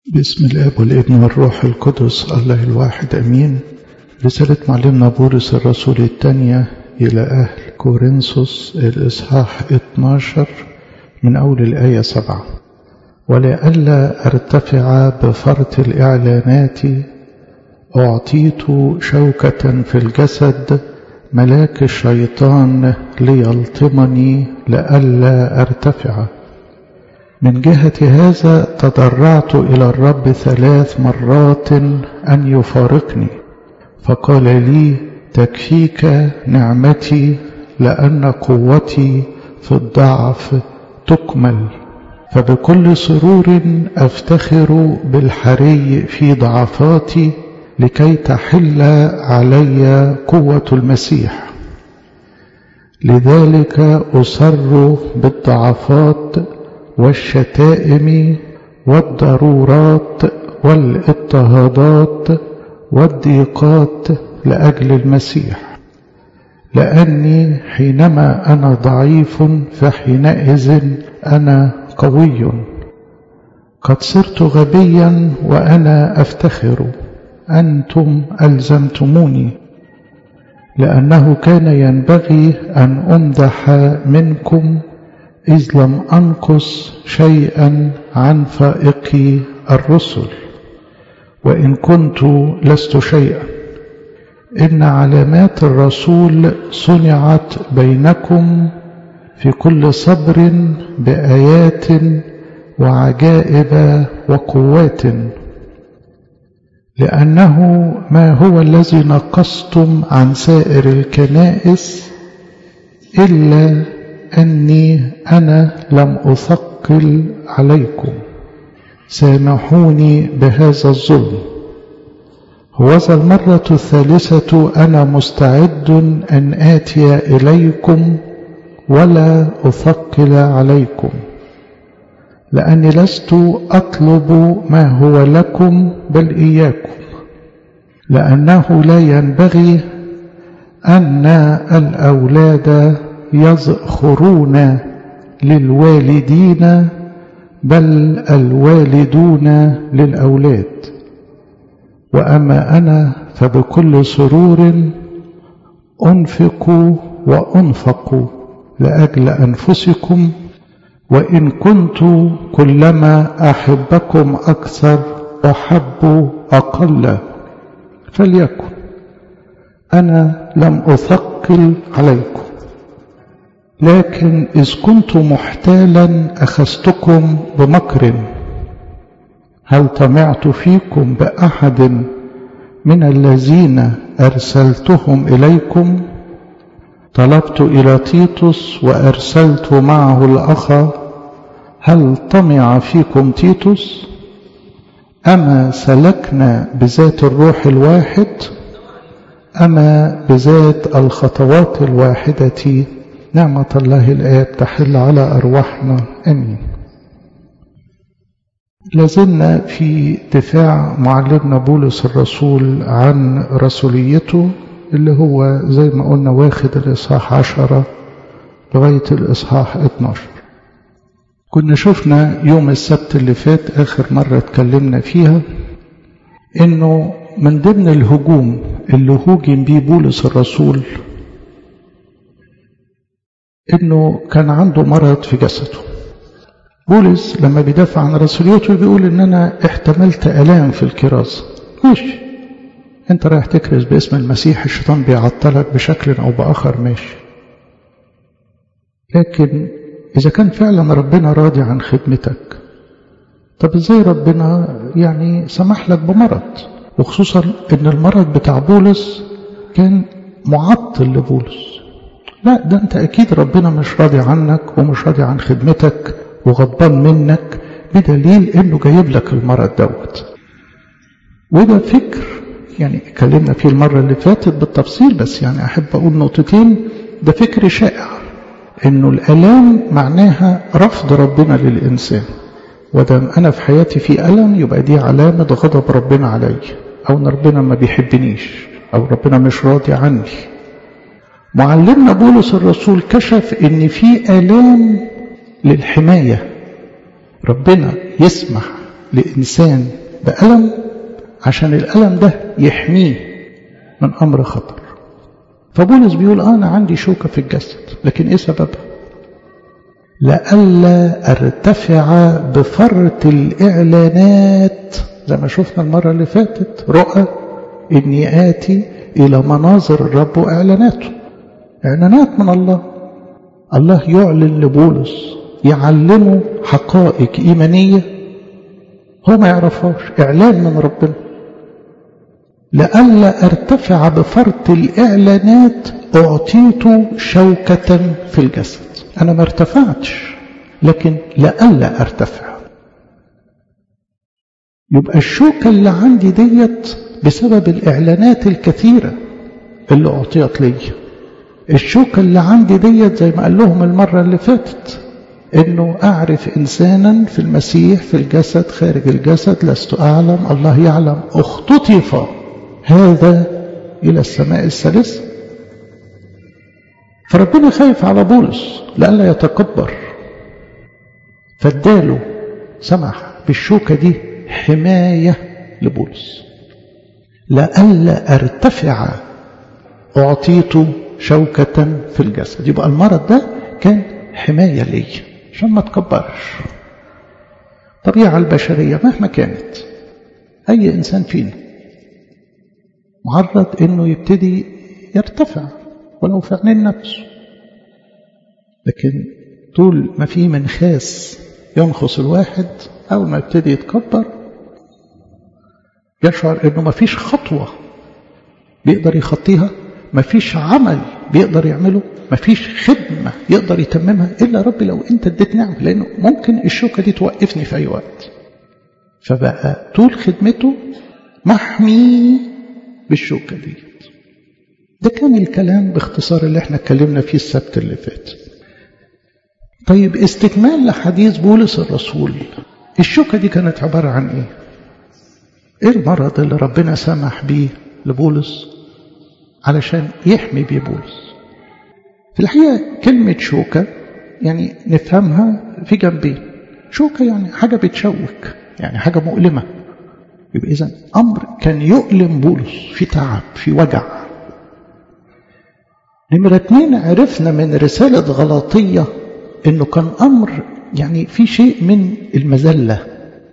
باسم الاب والابن والروح القدس الله الواحد امين رسالة معلمنا بولس الرسول الثانية إلى أهل كورنثوس الإصحاح 12 من أول الآية 7 ولئلا أرتفع بفرط الإعلانات أعطيت شوكة في الجسد ملاك الشيطان ليلطمني لئلا أرتفع من جهة هذا تضرعت إلى الرب ثلاث مرات أن يفارقني فقال لي تكفيك نعمتي لأن قوتي في الضعف تكمل فبكل سرور أفتخر بالحري في ضعفاتي لكي تحل علي قوة المسيح لذلك أصر بالضعفات والشتائم والضرورات والاضطهادات والضيقات لأجل المسيح لأني حينما أنا ضعيف فحينئذ أنا قوي قد صرت غبيا وأنا أفتخر أنتم ألزمتموني لأنه كان ينبغي أن أمدح منكم إذ لم أنقص شيئا عن فائق الرسل وإن كنت لست شيئا إن علامات الرسول صنعت بينكم في كل صبر بآيات وعجائب وقوات لأنه ما هو الذي نقصتم عن سائر الكنائس إلا أني أنا لم أثقل عليكم سامحوني بهذا الظلم وذا المرة الثالثة أنا مستعد أن آتي إليكم ولا أثقل عليكم لأني لست أطلب ما هو لكم بل إياكم لأنه لا ينبغي أن الأولاد يزخرون للوالدين بل الوالدون للأولاد وأما أنا فبكل سرور أنفق وأنفق لأجل أنفسكم وإن كنت كلما أحبكم أكثر أحب أقل فليكن أنا لم أثقل عليكم لكن إذ كنت محتالا أخذتكم بمكر هل طمعت فيكم بأحد من الذين أرسلتهم إليكم طلبت إلى تيتوس وأرسلت معه الأخ هل طمع فيكم تيتوس أما سلكنا بذات الروح الواحد أما بذات الخطوات الواحدة نعمة الله الآب تحل على أرواحنا أمين لازلنا في دفاع معلمنا بولس الرسول عن رسوليته اللي هو زي ما قلنا واخد الإصحاح عشرة لغاية الإصحاح 12 كنا شفنا يوم السبت اللي فات آخر مرة اتكلمنا فيها إنه من ضمن الهجوم اللي هوجم بيه بولس الرسول إنه كان عنده مرض في جسده بولس لما بيدافع عن رسوليته بيقول إن أنا احتملت آلام في الكرازة ماشي أنت رايح تكرز باسم المسيح الشيطان بيعطلك بشكل أو بآخر ماشي لكن إذا كان فعلا ربنا راضي عن خدمتك طب إزاي ربنا يعني سمح لك بمرض وخصوصا إن المرض بتاع بولس كان معطل لبولس لا ده أنت أكيد ربنا مش راضي عنك ومش راضي عن خدمتك وغضبان منك بدليل إنه جايب لك المرض دوت وده فكر يعني اتكلمنا فيه المرة اللي فاتت بالتفصيل بس يعني أحب أقول نقطتين ده فكر شائع إنه الآلام معناها رفض ربنا للإنسان ودام أنا في حياتي في ألم يبقى دي علامة غضب ربنا علي أو إن ربنا ما بيحبنيش أو ربنا مش راضي عني معلمنا بولس الرسول كشف إن في آلام للحماية ربنا يسمح لإنسان بألم عشان الألم ده يحميه من أمر خطر فبولس بيقول أنا عندي شوكة في الجسد لكن إيه سببها لئلا ارتفع بفرط الإعلانات زي ما شفنا المرة اللي فاتت رؤى إني آتي إلى مناظر الرب وإعلاناته إعلانات من الله الله يعلن لبولس يعلمه حقائق إيمانية هو ما يعرفهاش إعلان من ربنا لئلا ارتفع بفرط الإعلانات أعطيت شوكة في الجسد أنا ما ارتفعتش لكن لئلا ارتفع يبقى الشوكة اللي عندي ديت بسبب الإعلانات الكثيرة اللي أعطيت لي الشوكة اللي عندي ديت زي ما قال لهم المرة اللي فاتت انه اعرف انسانا في المسيح في الجسد خارج الجسد لست اعلم الله يعلم اختطف هذا الى السماء الثالثه فربنا خايف على بولس لئلا يتكبر فاداله سمح بالشوكه دي حمايه لبولس لئلا ارتفع اعطيت شوكه في الجسد يبقى المرض ده كان حمايه ليا عشان ما تكبرش الطبيعة البشرية مهما كانت أي إنسان فينا معرض إنه يبتدي يرتفع ولو في عينين نفسه لكن طول ما في منخاس ينخص الواحد أول ما يبتدي يتكبر يشعر إنه ما فيش خطوة بيقدر يخطيها ما فيش عمل بيقدر يعمله ما فيش خدمة يقدر يتممها إلا ربي لو أنت اديت نعمة لأنه ممكن الشوكة دي توقفني في أي وقت فبقى طول خدمته محمي بالشوكة دي ده كان الكلام باختصار اللي احنا اتكلمنا فيه السبت اللي فات طيب استكمال لحديث بولس الرسول الشوكة دي كانت عبارة عن ايه ايه المرض اللي ربنا سمح بيه لبولس علشان يحمي بيه بولس في الحقيقة كلمة شوكة يعني نفهمها في جنبين شوكة يعني حاجة بتشوك يعني حاجة مؤلمة يبقى إذا أمر كان يؤلم بولس في تعب في وجع نمرة اتنين عرفنا من رسالة غلاطية إنه كان أمر يعني في شيء من المذلة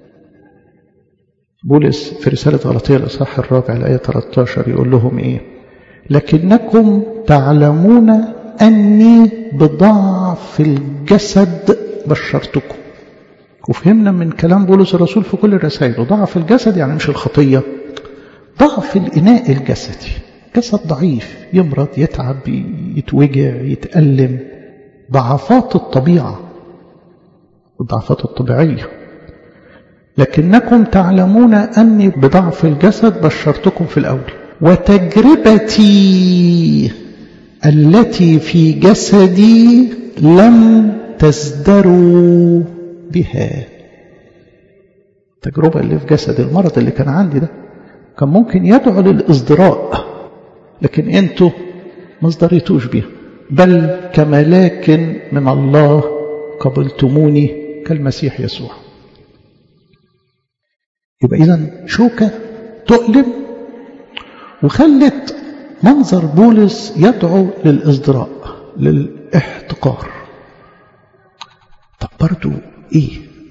بولس في رسالة غلاطية الإصحاح الرابع الآية 13 يقول لهم إيه لكنكم تعلمون أني بضعف الجسد بشرتكم وفهمنا من كلام بولس الرسول في كل رسائله ضعف الجسد يعني مش الخطية ضعف الإناء الجسدي جسد ضعيف يمرض يتعب يتوجع يتألم ضعفات الطبيعة الضعفات الطبيعية لكنكم تعلمون أني بضعف الجسد بشرتكم في الأول وتجربتي التي في جسدي لم تزدروا بها التجربة اللي في جسد المرض اللي كان عندي ده كان ممكن يدعو للإصدراء لكن انتوا ما ازدريتوش بيها بل كملاك من الله قبلتموني كالمسيح يسوع يبقى إذا شوكة تؤلم وخلت منظر بولس يدعو للإصدراء للاحتقار طب برضو إيه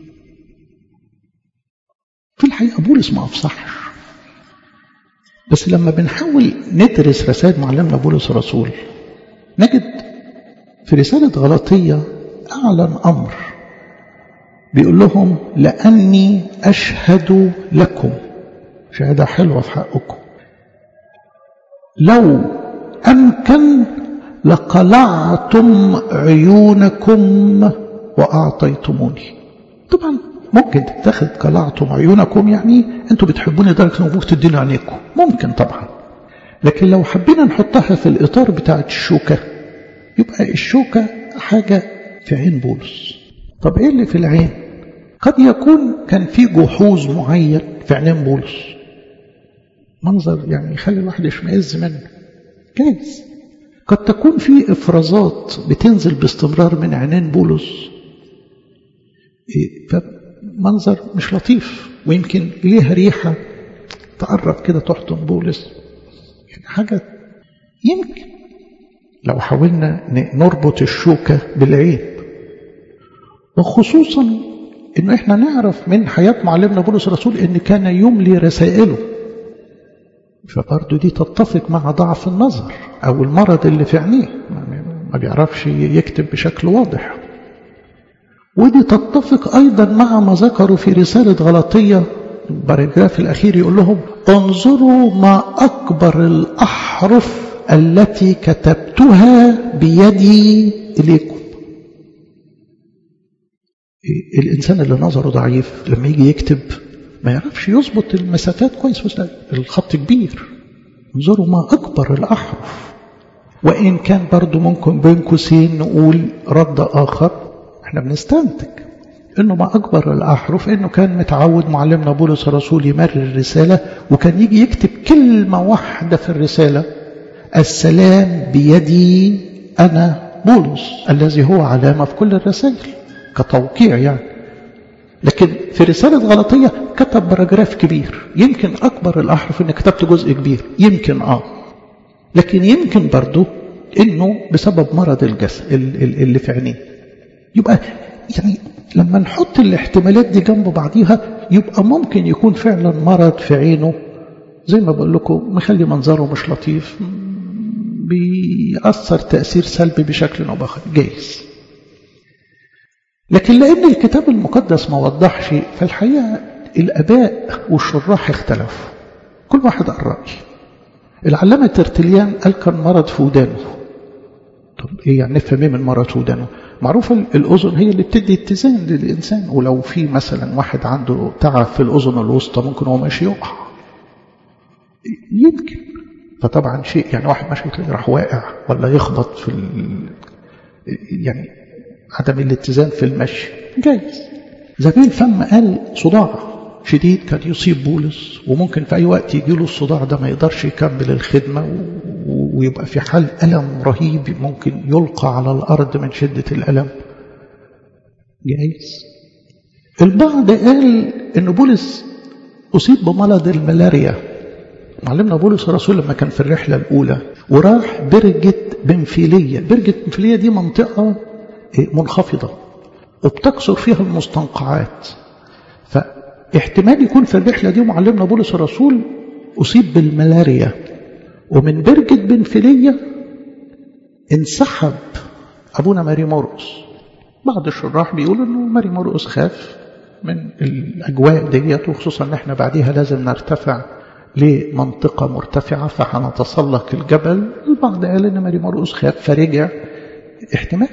في الحقيقة بولس ما أفصحش بس لما بنحاول ندرس رسائل معلمنا بولس الرسول نجد في رسالة غلطية أعلن أمر بيقول لهم لأني أشهد لكم شهادة حلوة في حقكم لو أمكن لقلعتم عيونكم وأعطيتموني طبعا ممكن تتخذ قلعتم عيونكم يعني انتوا بتحبوني لدرجة انكم ممكن تديني عينيكم ممكن طبعا لكن لو حبينا نحطها في الإطار بتاعة الشوكة يبقى الشوكة حاجة في عين بولس طب ايه اللي في العين قد يكون كان في جحوظ معين في عينين بولس منظر يعني يخلي الواحد يشمئز منه جايز قد تكون في افرازات بتنزل باستمرار من عينين بولس إيه فمنظر مش لطيف ويمكن ليها ريحة تقرب كده تحضن بولس يعني حاجة يمكن لو حاولنا نربط الشوكة بالعيب وخصوصا انه احنا نعرف من حياة معلمنا بولس الرسول ان كان يملي رسائله فبرضه دي تتفق مع ضعف النظر او المرض اللي في عينيه ما بيعرفش يكتب بشكل واضح ودي تتفق ايضا مع ما ذكروا في رسالة غلطية الباراجراف الاخير يقول لهم انظروا ما اكبر الاحرف التي كتبتها بيدي اليكم الإنسان اللي نظره ضعيف لما يجي يكتب ما يعرفش يظبط المسافات كويس الخط كبير انظروا ما أكبر الأحرف وإن كان برضو ممكن بين قوسين نقول رد آخر احنا بنستنتج انه ما اكبر الاحرف انه كان متعود معلمنا بولس الرسول يمرر الرساله وكان يجي يكتب كلمه واحده في الرساله السلام بيدي انا بولس الذي هو علامه في كل الرسائل كتوقيع يعني لكن في رسالة غلطية كتب باراجراف كبير يمكن أكبر الأحرف إن كتبت جزء كبير يمكن آه لكن يمكن برضو إنه بسبب مرض الجسد اللي في عينيه يبقى يعني لما نحط الاحتمالات دي جنب بعضيها يبقى ممكن يكون فعلا مرض في عينه زي ما بقول لكم مخلي منظره مش لطيف بيأثر تأثير سلبي بشكل أو بآخر جايز لكن لأن الكتاب المقدس ما وضحش فالحقيقة الأباء والشراح اختلفوا كل واحد قال رأي العلامة ترتليان قال كان مرض في ودانه طب ايه يعني نفهم ايه من مرض في ودانه معروفة الأذن هي اللي بتدي اتزان للإنسان ولو في مثلا واحد عنده تعب في الأذن الوسطى ممكن هو ماشي يقع يمكن فطبعا شيء يعني واحد ماشي تلاقيه راح واقع ولا يخبط في ال... يعني عدم الاتزان في المشي جايز زميل فم قال صداع شديد كان يصيب بولس وممكن في أي وقت يجي له الصداع ده ما يقدرش يكمل الخدمة ويبقى في حال ألم رهيب ممكن يلقى على الأرض من شدة الألم جايز البعض قال إن بولس أصيب بمرض الملاريا معلمنا بولس الرسول لما كان في الرحلة الأولى وراح برجة بنفيلية برجة بنفيلية دي منطقة منخفضة وبتكسر فيها المستنقعات فاحتمال يكون في الرحلة دي معلمنا بولس الرسول أصيب بالملاريا ومن برجة بنفيلية انسحب أبونا ماري مرقس بعض الشراح بيقولوا أنه ماري مرقس خاف من الأجواء ديت وخصوصا أن احنا بعديها لازم نرتفع لمنطقة مرتفعة فهنتسلق الجبل البعض قال أن ماري مرقس خاف فرجع احتمال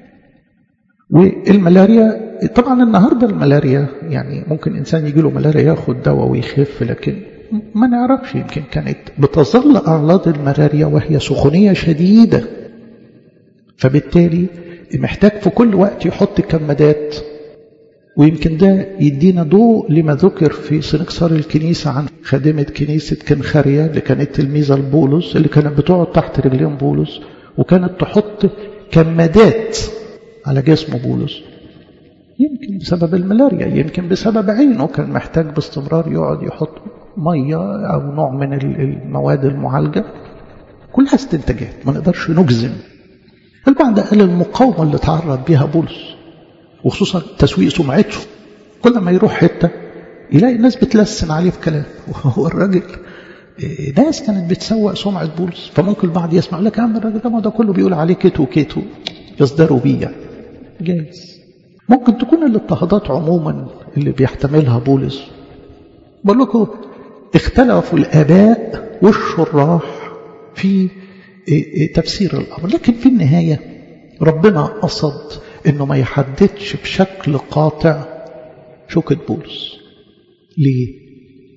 والملاريا طبعا النهاردة الملاريا يعني ممكن إنسان يجي له ملاريا ياخد دواء ويخف لكن ما نعرفش يمكن كانت بتظل أعراض الملاريا وهي سخونية شديدة فبالتالي محتاج في كل وقت يحط كمادات ويمكن ده يدينا ضوء لما ذكر في سنكسار الكنيسة عن خادمة كنيسة كنخاريا اللي كانت تلميذة لبولس اللي كانت بتقعد تحت رجلين بولس وكانت تحط كمادات على جسم بولس يمكن بسبب الملاريا يمكن بسبب عينه كان محتاج باستمرار يقعد يحط مية أو نوع من المواد المعالجة كلها استنتاجات ما نقدرش نجزم البعض قال المقاومة اللي تعرض بها بولس وخصوصا تسويق سمعته كل ما يروح حتة يلاقي الناس بتلسن عليه في كلام وهو الراجل ناس كانت بتسوق سمعة بولس فممكن البعض يسمع لك يا عم الراجل ده ما ده كله بيقول عليه كيتو وكيتو يصدروا بيه يعني جايز ممكن تكون الاضطهادات عموما اللي بيحتملها بولس بقول لكم اختلفوا الآباء والشراح في تفسير الأمر لكن في النهاية ربنا قصد انه ما يحددش بشكل قاطع شوكة بولس ليه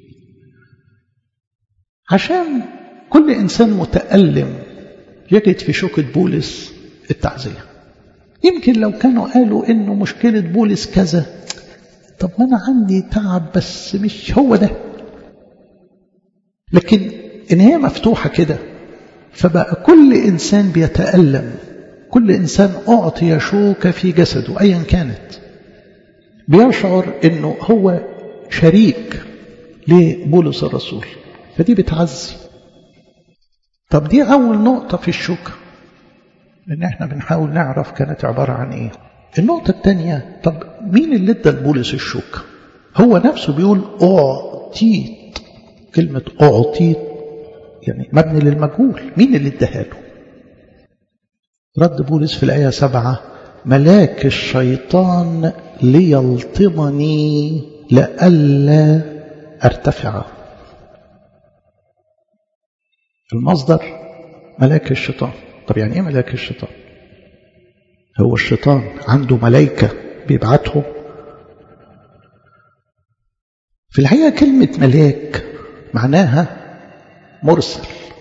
عشان كل إنسان متألم يجد في شوكة بولس التعزية يمكن لو كانوا قالوا إنه مشكلة بولس كذا طب ما أنا عندي تعب بس مش هو ده لكن إن هي مفتوحة كده فبقى كل إنسان بيتألم كل إنسان أعطي شوكة في جسده أيا كانت بيشعر إنه هو شريك لبولس الرسول فدي بتعزي طب دي أول نقطة في الشوكة إن إحنا بنحاول نعرف كانت عبارة عن إيه النقطة الثانية طب مين اللي ادى لبولس الشوكة هو نفسه بيقول أعطيت كلمة أعطيت يعني مبني للمجهول مين اللي اداها له رد بولس في الآية سبعة ملاك الشيطان ليلطمني لئلا ارتفع المصدر ملاك الشيطان طب يعني ايه ملاك الشيطان هو الشيطان عنده ملائكة بيبعتهم في الحقيقة كلمة ملاك معناها مرسل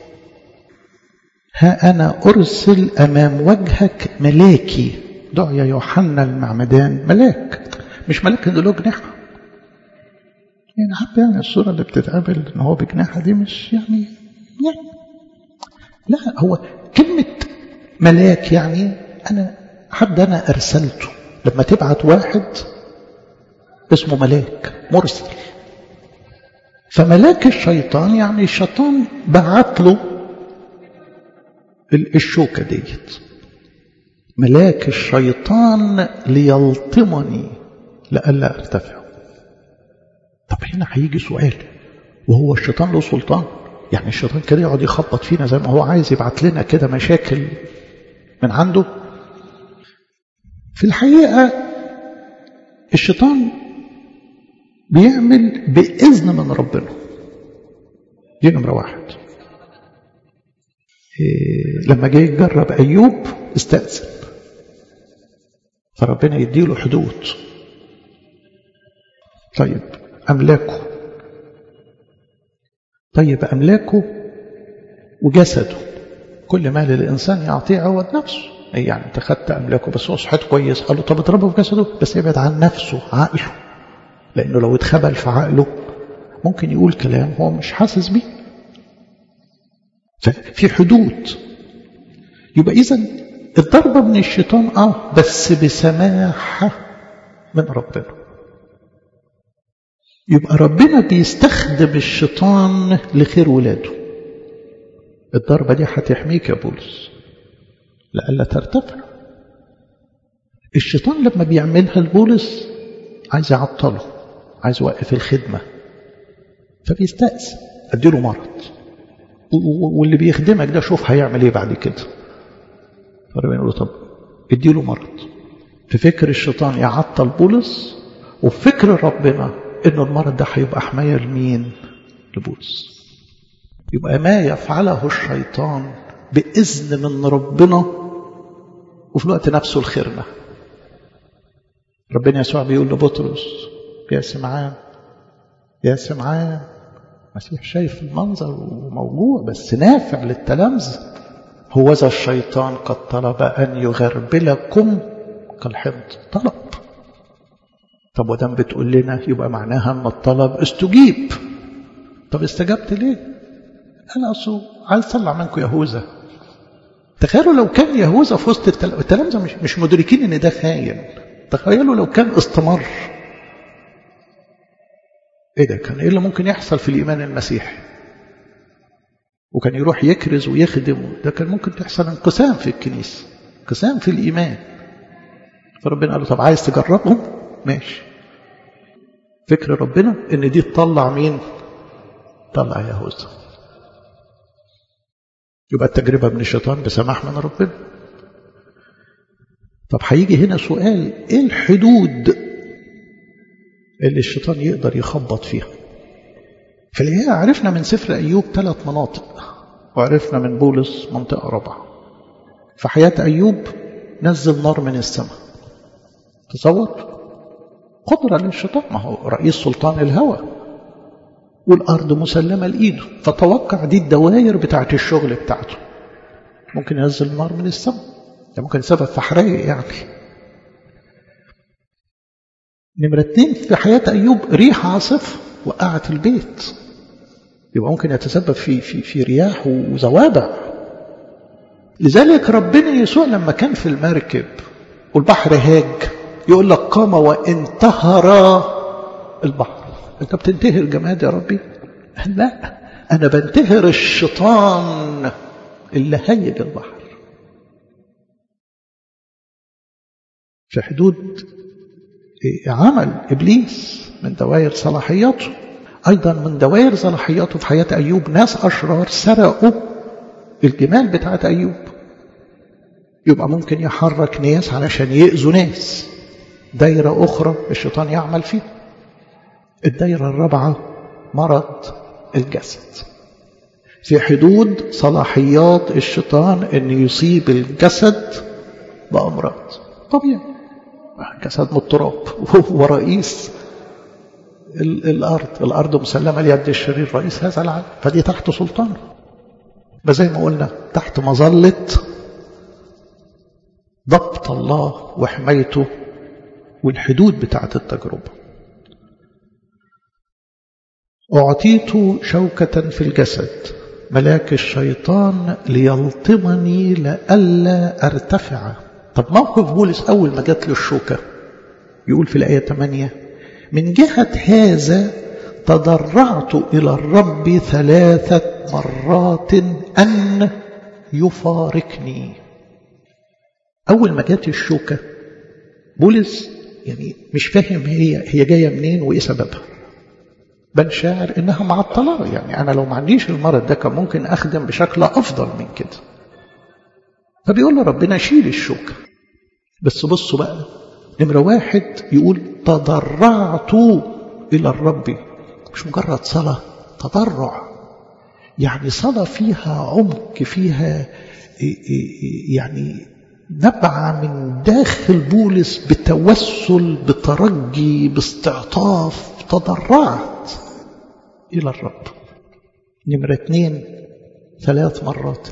ها أنا أرسل أمام وجهك ملاكي دعي يوحنا المعمدان ملاك مش ملاك اللي له جناح يعني حتى يعني الصورة اللي بتتقابل إن هو بجناحة دي مش يعني يعني لا هو كلمة ملاك يعني أنا حد أنا أرسلته لما تبعت واحد اسمه ملاك مرسل فملاك الشيطان يعني الشيطان بعت له الشوكة ديت ملاك الشيطان ليلطمني لئلا ارتفع طب هنا هيجي سؤال وهو الشيطان له سلطان يعني الشيطان كده يقعد يخبط فينا زي ما هو عايز يبعت لنا كده مشاكل من عنده في الحقيقة الشيطان بيعمل بإذن من ربنا دي نمرة واحد إيه لما جه يجرب أيوب استأذن فربنا يديله حدود طيب أملاكه طيب أملاكه وجسده كل ما للإنسان يعطيه عوض نفسه يعني انت خدت أملاكه بس هو صحته كويس قال له طب اضربه في جسده بس يبعد عن نفسه عقله لأنه لو اتخبل في عقله ممكن يقول كلام هو مش حاسس بيه في حدود يبقى إذا الضربة من الشيطان اه بس بسماحة من ربنا يبقى ربنا بيستخدم الشيطان لخير ولاده الضربة دي هتحميك يا بولس لألا ترتفع الشيطان لما بيعملها لبولس عايز يعطله عايز يوقف الخدمة فبيستأذن اديله مرض واللي بيخدمك ده شوف هيعمل ايه بعد كده فربنا يقول له طب اديله مرض في فكر الشيطان يعطل بولس وفي فكر ربنا ان المرض ده هيبقى حمايه لمين لبولس يبقى ما يفعله الشيطان باذن من ربنا وفي الوقت نفسه الخيرنا ربنا يسوع بيقول لبطرس يا سمعان يا سمعان المسيح شايف المنظر وموجوع بس نافع للتلامذة هو ذا الشيطان قد طلب أن يغربلكم كالحمض طلب طب ودام بتقول لنا يبقى معناها أن الطلب استجيب طب استجبت ليه أنا أصلا عايز أطلع منكم يهوذا تخيلوا لو كان يهوذا في وسط التلامذة مش, مش مدركين ان ده خاين تخيلوا لو كان استمر ايه ده كان ايه اللي ممكن يحصل في الايمان المسيحي وكان يروح يكرز ويخدم ده كان ممكن تحصل انقسام في الكنيسه انقسام في الايمان فربنا قال له طب عايز تجربهم ماشي فكر ربنا ان دي تطلع مين طلع يهوذا يبقى التجربة من الشيطان بسماح من ربنا طب هيجي هنا سؤال ايه الحدود اللي الشيطان يقدر يخبط فيها في الحقيقة عرفنا من سفر أيوب ثلاث مناطق وعرفنا من بولس منطقة رابعة في حياة أيوب نزل نار من السماء تصور قدرة للشيطان ما هو رئيس سلطان الهوى والأرض مسلمة لإيده فتوقع دي الدوائر بتاعت الشغل بتاعته ممكن ينزل نار من السماء ده ممكن سبب في حرائق يعني نمرة اتنين في حياة أيوب ريح عاصفة وقعت البيت يبقى ممكن يتسبب في في في رياح وزوابع لذلك ربنا يسوع لما كان في المركب والبحر هاج يقول لك قام وانتهر البحر انت بتنتهر جماد يا ربي لا انا بنتهر الشيطان اللي هيج البحر في حدود عمل ابليس من دوائر صلاحياته ايضا من دوائر صلاحياته في حياه ايوب ناس اشرار سرقوا الجمال بتاعت ايوب يبقى ممكن يحرك ناس علشان يأذوا ناس دايرة أخرى الشيطان يعمل فيها الدايرة الرابعة مرض الجسد في حدود صلاحيات الشيطان أن يصيب الجسد بأمراض طبيعي الجسد من التراب وهو رئيس الأرض الأرض مسلمة ليد الشرير رئيس هذا العالم فدي تحت سلطانه بس زي ما قلنا تحت مظلة ضبط الله وحمايته والحدود بتاعت التجربة أعطيت شوكة في الجسد ملاك الشيطان ليلطمني لئلا أرتفع طب موقف بولس أول ما جات له الشوكة يقول في الآية 8 من جهة هذا تضرعت إلى الرب ثلاثة مرات أن يفارقني أول ما جات الشوكة بولس يعني مش فاهم هي هي جاية منين وإيه سببها بل شاعر إنها معطلة يعني أنا لو ما عنديش المرض ده كان ممكن أخدم بشكل أفضل من كده فبيقول له ربنا شيل الشوكة بس بصوا بقى نمرة واحد يقول تضرعت إلى الرب مش مجرد صلاة تضرع يعني صلاة فيها عمق فيها يعني نبع من داخل بولس بتوسل بترجي باستعطاف تضرعت إلى الرب نمرة اثنين ثلاث مرات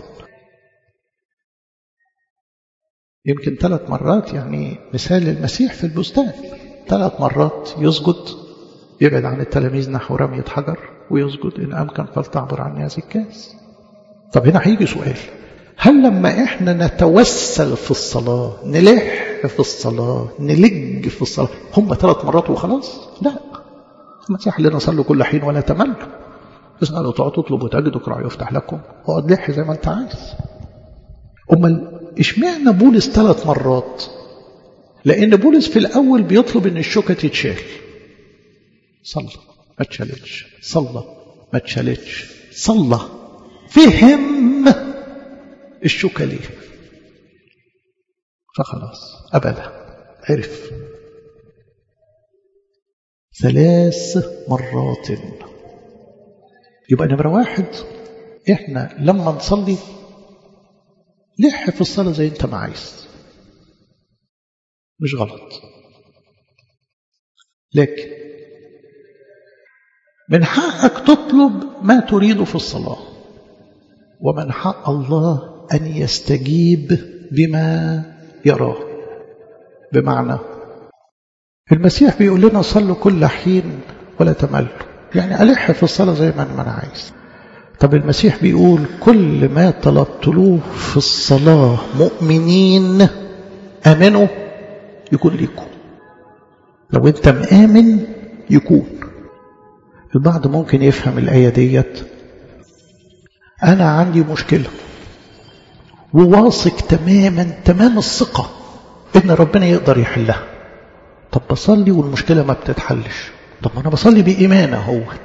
يمكن ثلاث مرات يعني مثال المسيح في البستان ثلاث مرات يسجد يبعد عن التلاميذ نحو رمية حجر ويسجد إن أمكن فلتعبر عني هذه الكاس طب هنا هيجي سؤال هل لما احنا نتوسل في الصلاة نلح في الصلاة نلج في الصلاة هم ثلاث مرات وخلاص لا المسيح لنا صلوا كل حين ولا تمل اسألوا تعطوا تطلبوا تجدوا اقرأوا يفتح لكم اقعد لح زي ما انت عايز امال اشمعنى بولس ثلاث مرات لان بولس في الاول بيطلب ان الشوكه تتشال صلى ما اتشالتش صلى ما اتشالتش صلى فهم الشوكه ليه فخلاص قبلها عرف ثلاث مرات يبقى نمرة واحد احنا لما نصلي لح في الصلاة زي انت ما عايز مش غلط لكن من حقك تطلب ما تريده في الصلاة ومن حق الله أن يستجيب بما يراه بمعنى المسيح بيقول لنا صلوا كل حين ولا تملوا يعني ألح في الصلاة زي ما أنا عايز طب المسيح بيقول كل ما طلبتلوه في الصلاة مؤمنين آمنوا يكون لكم لو انت مآمن يكون البعض ممكن يفهم الآية ديت أنا عندي مشكلة وواثق تماما تمام الثقة إن ربنا يقدر يحلها طب بصلي والمشكلة ما بتتحلش طب أنا بصلي بإيمان اهوت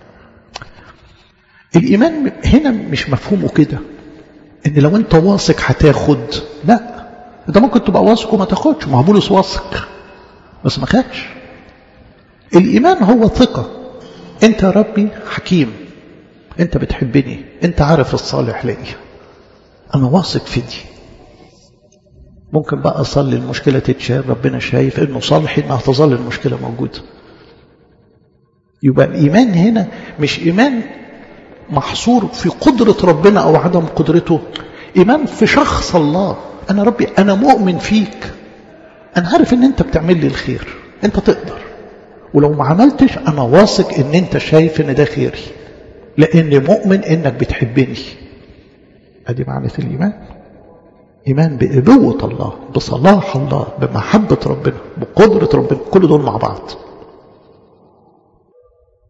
الإيمان هنا مش مفهومه كده إن لو أنت واثق هتاخد لا أنت ممكن تبقى واثق وما تاخدش ما هو بولس واثق بس ما خدش الإيمان هو ثقة أنت يا ربي حكيم أنت بتحبني أنت عارف الصالح ليا أنا واثق في دي ممكن بقى أصلي المشكلة تتشال ربنا شايف إنه صالح إنها تظل المشكلة موجودة يبقى الإيمان هنا مش إيمان محصور في قدرة ربنا أو عدم قدرته إيمان في شخص الله أنا ربي أنا مؤمن فيك أنا عارف إن أنت بتعمل لي الخير أنت تقدر ولو ما عملتش أنا واثق إن أنت شايف إن ده خيري لأني مؤمن إنك بتحبني أدي معنى الإيمان إيمان بقوة الله بصلاح الله بمحبة ربنا بقدرة ربنا كل دول مع بعض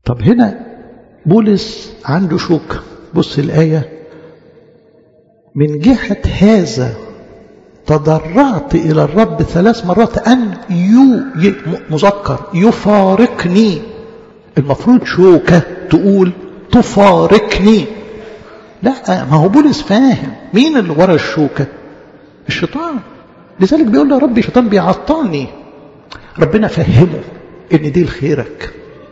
طب هنا بولس عنده شوك بص الآية من جهة هذا تضرعت إلى الرب ثلاث مرات أن يو مذكر يفارقني المفروض شوكة تقول تفارقني لا ما هو بولس فاهم مين اللي ورا الشوكة الشيطان لذلك بيقول له ربي الشيطان بيعطلني ربنا فهمه ان دي لخيرك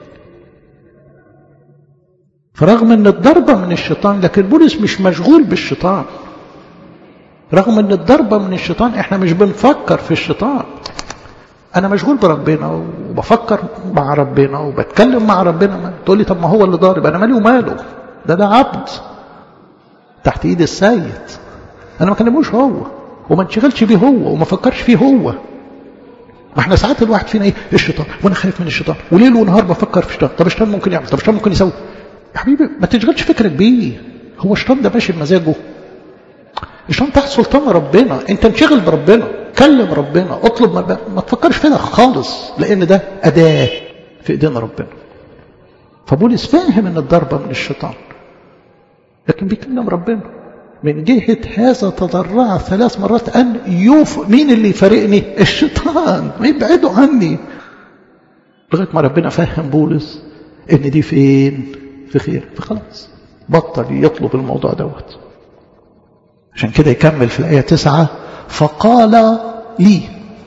فرغم ان الضربة من الشيطان لكن بولس مش مشغول بالشيطان رغم ان الضربة من الشيطان احنا مش بنفكر في الشيطان انا مشغول بربنا وبفكر مع ربنا وبتكلم مع ربنا تقول لي طب ما هو اللي ضارب انا مالي وماله ده ده عبد تحت ايد السيد انا ما كلموش هو وما انشغلش بيه هو وما فكرش فيه هو ما احنا ساعات الواحد فينا ايه الشيطان وانا خايف من الشيطان وليل ونهار بفكر في الشيطان طب الشيطان ممكن يعمل طب الشيطان ممكن يسوي يا حبيبي ما تشغلش فكرك بيه هو الشيطان ده ماشي بمزاجه الشيطان تحت سلطان ربنا انت انشغل بربنا كلم ربنا اطلب ما, ما تفكرش فيها خالص لان ده اداه في ايدين ربنا فبولس فاهم ان الضربه من الشيطان لكن بيكلم ربنا من جهة هذا تضرع ثلاث مرات أن يوف مين اللي يفارقني الشيطان ما يبعدوا عني لغاية ما ربنا فهم بولس ان دي فين في خير فخلاص بطل يطلب الموضوع دوت عشان كده يكمل في الآية تسعة فقال لي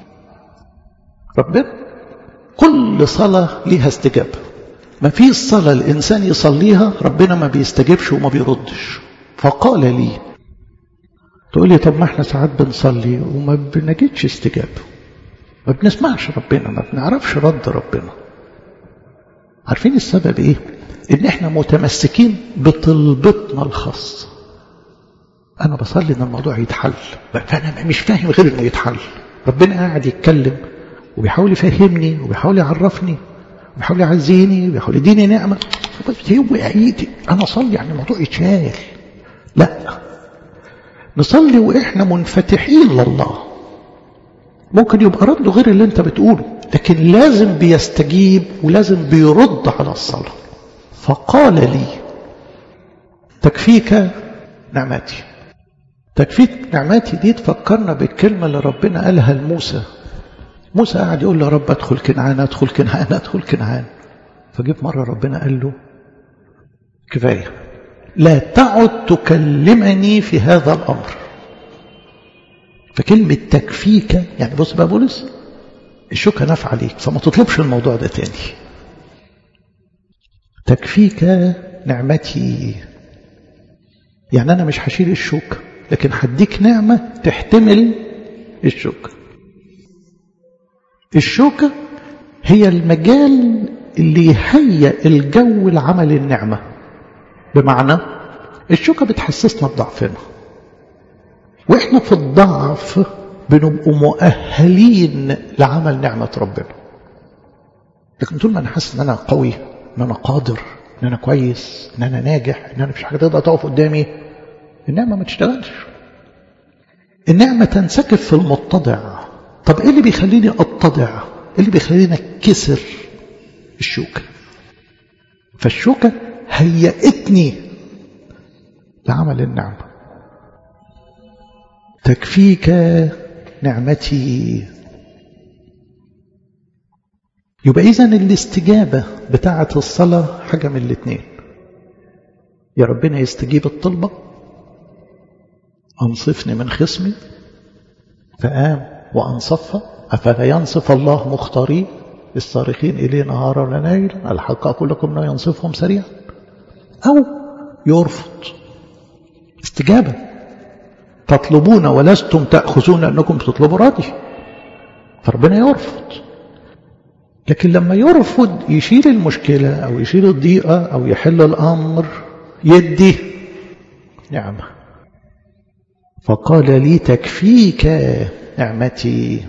ربنا كل صلاة ليها استجابة ما في صلاة الإنسان يصليها ربنا ما بيستجيبش وما بيردش فقال لي تقول لي طب ما احنا ساعات بنصلي وما بنجدش استجابة ما بنسمعش ربنا ما بنعرفش رد ربنا عارفين السبب ايه ان احنا متمسكين بطلبتنا الخاصة انا بصلي ان الموضوع يتحل فانا مش فاهم غير انه يتحل ربنا قاعد يتكلم وبيحاول يفهمني وبيحاول يعرفني وبيحاول يعزيني وبيحاول يديني نعمة بس هو ايدي انا اصلي يعني الموضوع يتشال لا نصلي واحنا منفتحين لله ممكن يبقى رده غير اللي انت بتقوله لكن لازم بيستجيب ولازم بيرد على الصلاة فقال لي تكفيك نعمتي تكفيك نعمتي دي تفكرنا بالكلمة اللي ربنا قالها لموسى موسى قاعد يقول له رب ادخل كنعان ادخل كنعان ادخل كنعان فجيب مرة ربنا قال له كفاية لا تعد تكلمني في هذا الأمر فكلمة تكفيك يعني بص بقى بولس الشوكة نافعة عليك فما تطلبش الموضوع ده تاني تكفيك نعمتي يعني أنا مش هشيل الشوكة لكن هديك نعمة تحتمل الشوكة الشوكة هي المجال اللي يهيئ الجو لعمل النعمة بمعنى الشوكة بتحسسنا بضعفنا واحنا في الضعف بنبقوا مؤهلين لعمل نعمة ربنا لكن طول ما انا حاسس ان انا قوي ان انا قادر ان انا كويس ان انا ناجح ان انا مفيش حاجه تقدر تقف قدامي النعمه ما تشتغلش النعمه تنسكب في المتضع طب ايه اللي بيخليني اتضع ايه اللي بيخليني اتكسر الشوكه فالشوكه هيئتني لعمل النعمه تكفيك نعمتي يبقى إذا الاستجابة بتاعة الصلاة حاجة من الاثنين يا ربنا يستجيب الطلبة أنصفني من خصمي فقام وأنصفها أفلا ينصف الله مختارين الصارخين إليه نهارا وليلا الحق أقول لكم لا ينصفهم سريعا أو يرفض استجابة تطلبون ولستم تأخذون أنكم تطلبوا راضي فربنا يرفض لكن لما يرفض يشيل المشكلة أو يشيل الضيقة أو يحل الأمر يدي نعمة فقال لي تكفيك نعمتي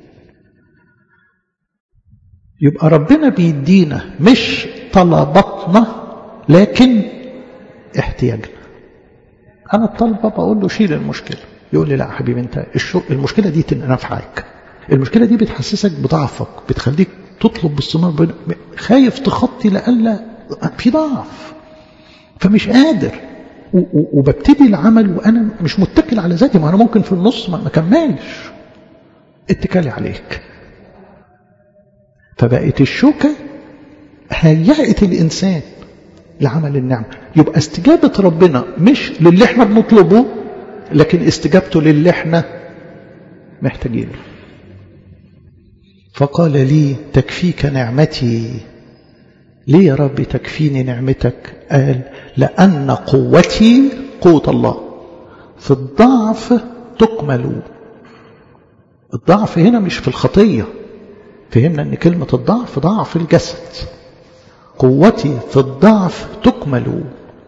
يبقى ربنا بيدينا مش طلباتنا لكن احتياجنا أنا الطلبة بقول له شيل المشكلة يقول لي لا حبيبي أنت المشكلة دي تنفعك المشكلة دي بتحسسك بضعفك بتخليك تطلب باستمرار خايف تخطي لألا في ضعف فمش قادر وببتدي العمل وانا مش متكل على ذاتي ما انا ممكن في النص ما اكملش اتكالي عليك فبقت الشوكة هيأت الإنسان لعمل النعمة يبقى استجابة ربنا مش للي احنا بنطلبه لكن استجابته للي احنا محتاجينه فقال لي تكفيك نعمتي ليه يا رب تكفيني نعمتك قال لأن قوتي قوة الله في الضعف تكمل الضعف هنا مش في الخطية فهمنا أن كلمة الضعف ضعف الجسد قوتي في الضعف تكمل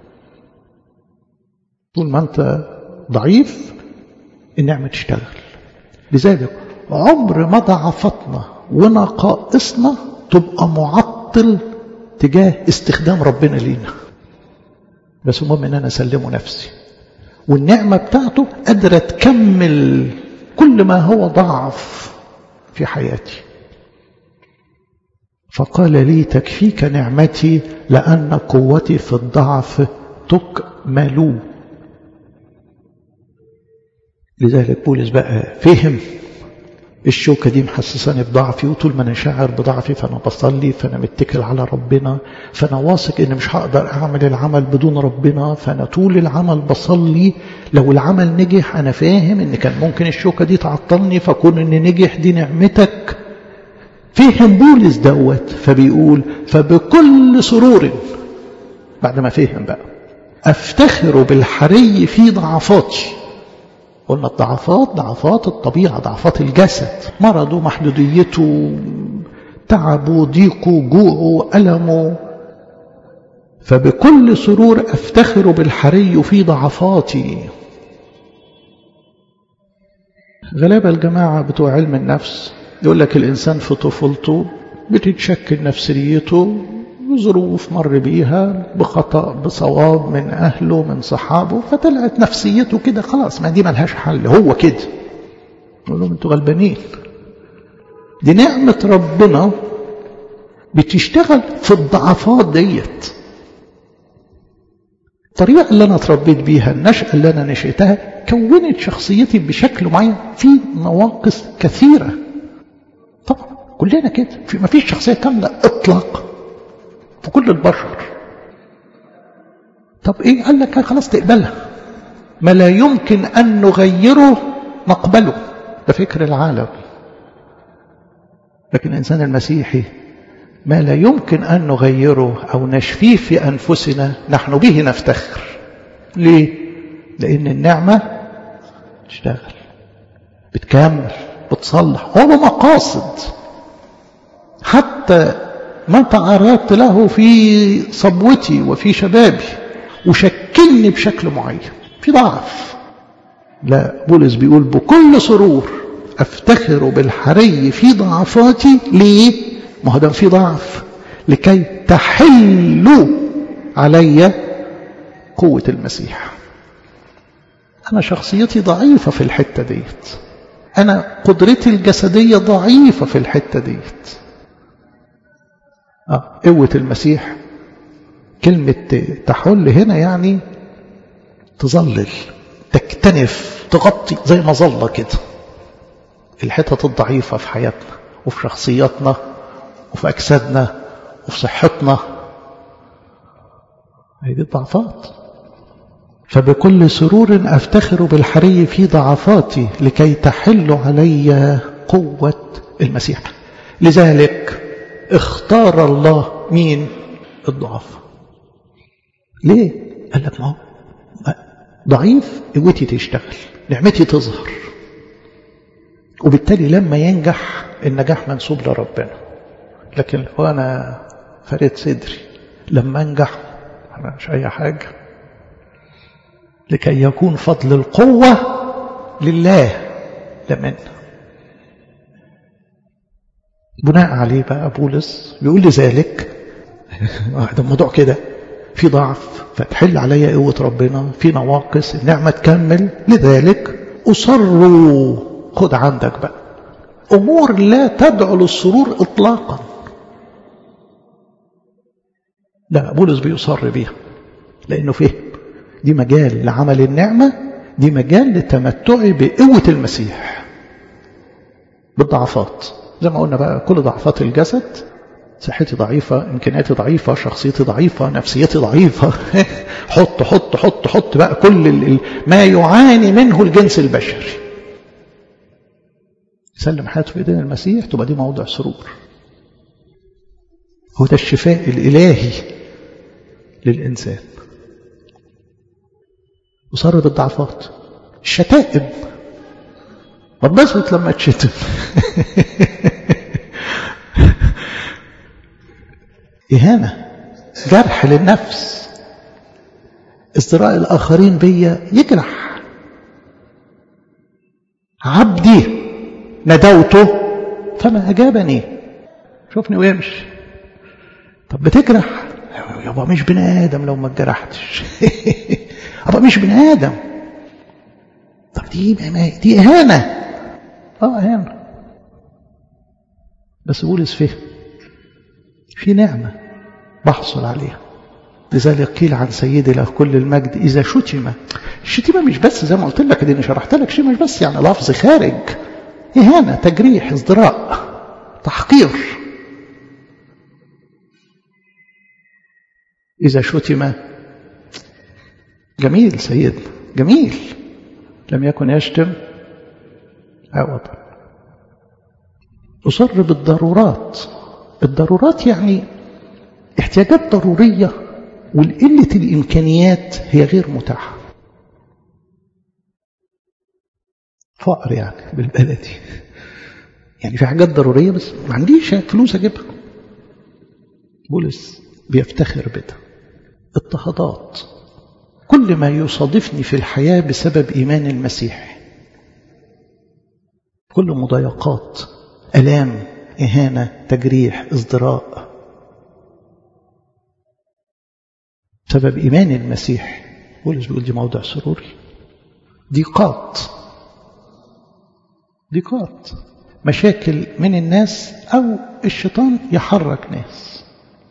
طول ما أنت ضعيف النعمة تشتغل لذلك عمر ما ضعفتنا ونقائصنا تبقى معطل تجاه استخدام ربنا لينا بس المهم ان انا اسلمه نفسي والنعمه بتاعته قادره تكمل كل ما هو ضعف في حياتي فقال لي تكفيك نعمتي لان قوتي في الضعف تكمل لذلك بولس بقى فهم الشوكة دي محسساني بضعفي وطول ما أنا شاعر بضعفي فأنا بصلي فأنا متكل على ربنا فأنا واثق إن مش هقدر أعمل العمل بدون ربنا فأنا طول العمل بصلي لو العمل نجح أنا فاهم إن كان ممكن الشوكة دي تعطلني فكون إن نجح دي نعمتك فهم بولس دوت فبيقول فبكل سرور بعد ما فهم بقى أفتخر بالحري في ضعفاتي قلنا الضعفات ضعفات الطبيعة ضعفات الجسد مرضه محدوديته تعبه ضيقه جوعه ألمه فبكل سرور أفتخر بالحري في ضعفاتي غلابة الجماعة بتوع علم النفس يقول لك الإنسان في طفولته بتتشكل نفسيته ظروف مر بيها بخطأ بصواب من أهله من صحابه فطلعت نفسيته كده خلاص ما دي ملهاش حل هو كده يقول لهم انتوا غلبانين دي نعمة ربنا بتشتغل في الضعفات ديت الطريقة اللي أنا اتربيت بيها النشأة اللي أنا نشأتها كونت شخصيتي بشكل معين في نواقص كثيرة طبعا كلنا كده في ما فيش شخصية كاملة إطلاقا في كل البشر طب ايه قال لك خلاص تقبلها ما لا يمكن ان نغيره نقبله ده فكر العالم لكن الانسان المسيحي ما لا يمكن ان نغيره او نشفيه في انفسنا نحن به نفتخر ليه لان النعمه تشتغل بتكمل بتصلح هو مقاصد حتى ما تعرضت له في صبوتي وفي شبابي وشكلني بشكل معين في ضعف لا بولس بيقول بكل سرور افتخر بالحري في ضعفاتي ليه ما هو ده في ضعف لكي تحل علي قوة المسيح أنا شخصيتي ضعيفة في الحتة ديت أنا قدرتي الجسدية ضعيفة في الحتة ديت آه قوة المسيح كلمة تحل هنا يعني تظلل تكتنف تغطي زي مظلة كده الحتت الضعيفة في حياتنا وفي شخصياتنا وفي أجسادنا وفي صحتنا هي دي الضعفات فبكل سرور أفتخر بالحري في ضعفاتي لكي تحل علي قوة المسيح لذلك اختار الله مين الضعف ليه قال لك ما هو ضعيف قوتي تشتغل نعمتي تظهر وبالتالي لما ينجح النجاح منسوب لربنا لكن لو انا فريد صدري لما انجح انا مش اي حاجه لكي يكون فضل القوه لله لمن بناء عليه بقى بولس بيقول لذلك ده الموضوع كده في ضعف فتحل عليا قوة ربنا في نواقص النعمة تكمل لذلك أصر خد عندك بقى أمور لا تدعو للسرور إطلاقا لا بولس بيصر بيها لأنه فهم دي مجال لعمل النعمة دي مجال لتمتعي بقوة المسيح بالضعفات زي ما قلنا بقى كل ضعفات الجسد صحتي ضعيفة إمكانياتي ضعيفة شخصيتي ضعيفة نفسيتي ضعيفة حط حط حط حط بقى كل ما يعاني منه الجنس البشري يسلم حياته في ايدين المسيح تبقى دي موضع سرور هو ده الشفاء الإلهي للإنسان وصار بالضعفات الشتائم بتبسط لما تشتم إهانة جرح للنفس ازدراء الآخرين بيا يجرح عبدي ندوته فما أجابني شوفني ويمشي طب بتجرح يابا مش بني آدم لو ما اتجرحتش يابا مش بني آدم طب دي دي إهانة اه إهانة بس بولس فهم في نعمة بحصل عليها لذلك قيل عن سيدي له كل المجد إذا شتم الشتيمة مش بس زي ما قلت لك دي شرحت لك شيء مش بس يعني لفظ خارج إهانة تجريح ازدراء تحقير إذا شتم جميل سيدنا جميل لم يكن يشتم عوضا أصر بالضرورات الضرورات يعني احتياجات ضرورية والقلة الإمكانيات هي غير متاحة فقر يعني بالبلدي يعني في حاجات ضرورية بس ما عنديش فلوس أجيبها بولس بيفتخر بده اضطهادات كل ما يصادفني في الحياة بسبب إيمان المسيح كل مضايقات ألام إهانة تجريح ازدراء سبب إيمان المسيح بولس بيقول دي موضع سروري ضيقات ضيقات مشاكل من الناس أو الشيطان يحرك ناس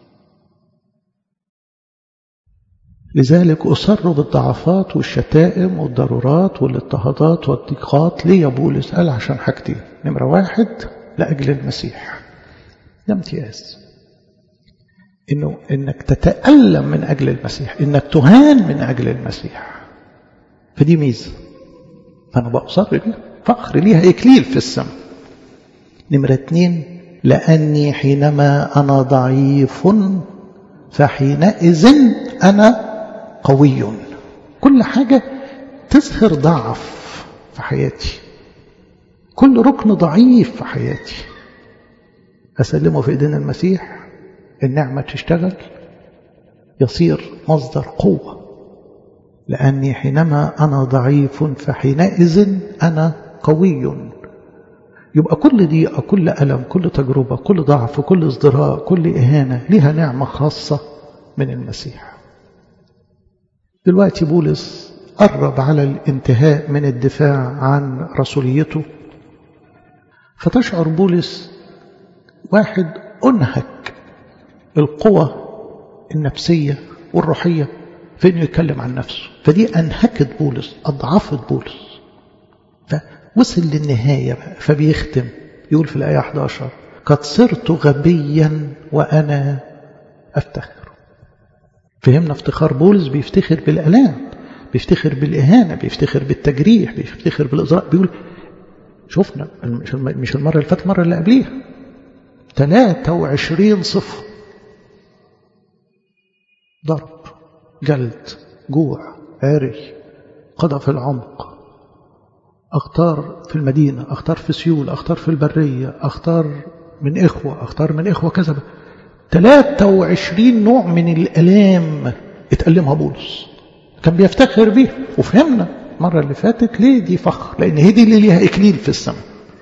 لذلك أصر بالضعفات والشتائم والضرورات والاضطهادات والضيقات ليه يا بولس قال عشان حاجتين نمرة واحد لأجل المسيح ده امتياز إنه إنك تتألم من أجل المسيح إنك تهان من أجل المسيح فدي ميزة فأنا بأصر بيها فخر ليها إكليل في السماء نمرة اتنين لأني حينما أنا ضعيف فحينئذ أنا قوي كل حاجة تظهر ضعف في حياتي كل ركن ضعيف في حياتي أسلمه في إيدين المسيح النعمة تشتغل يصير مصدر قوة لأني حينما أنا ضعيف فحينئذ أنا قوي يبقى كل ضيقة كل ألم كل تجربة كل ضعف كل ازدراء كل إهانة لها نعمة خاصة من المسيح دلوقتي بولس قرب على الانتهاء من الدفاع عن رسوليته فتشعر بولس واحد أنهك القوى النفسية والروحية في أنه يتكلم عن نفسه فدي أنهكت بولس أضعفت بولس فوصل للنهاية بقى فبيختم يقول في الآية 11 قد صرت غبيا وأنا أفتخر فهمنا افتخار بولس بيفتخر بالألام بيفتخر بالإهانة بيفتخر بالتجريح بيفتخر بالإزراء بيقول شفنا مش المرة اللي فاتت المرة اللي قبليها 23 صفة ضرب جلد جوع عري قضى في العمق أختار في المدينة أختار في سيول أختار في البرية أختار من إخوة أختار من إخوة كذا 23 نوع من الألام اتألمها بولس كان بيفتخر بيها وفهمنا المرة اللي فاتت ليه دي فخر لأن هي دي اللي ليها إكليل في السماء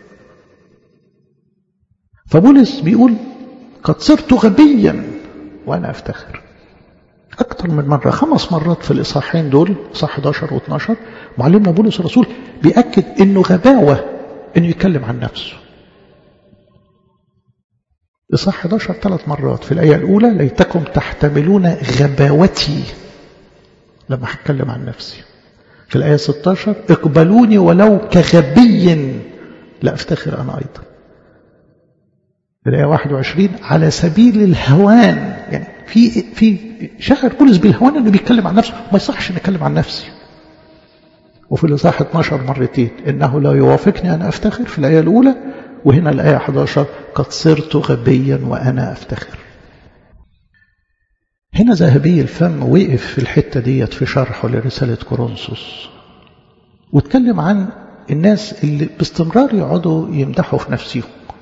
فبولس بيقول قد صرت غبيا وأنا أفتخر أكثر من مرة خمس مرات في الإصحاحين دول صح 11 و12 معلمنا بولس الرسول بيأكد إنه غباوة إنه يتكلم عن نفسه إصحاح 11 ثلاث مرات في الآية الأولى ليتكم تحتملون غباوتي لما هتكلم عن نفسي في الآية 16 اقبلوني ولو كغبي لا أفتخر أنا أيضا في الآية 21 على سبيل الهوان يعني في في شاعر بولس بالهوان انه بيتكلم عن نفسه ما يصحش نتكلم عن نفسي وفي الإصحاح 12 مرتين إنه لا يوافقني أن أفتخر في الآية الأولى وهنا الآية 11 قد صرت غبيا وأنا أفتخر هنا ذهبي الفم وقف في الحتة ديت في شرحه لرسالة كورنثوس واتكلم عن الناس اللي باستمرار يقعدوا يمدحوا في نفسهم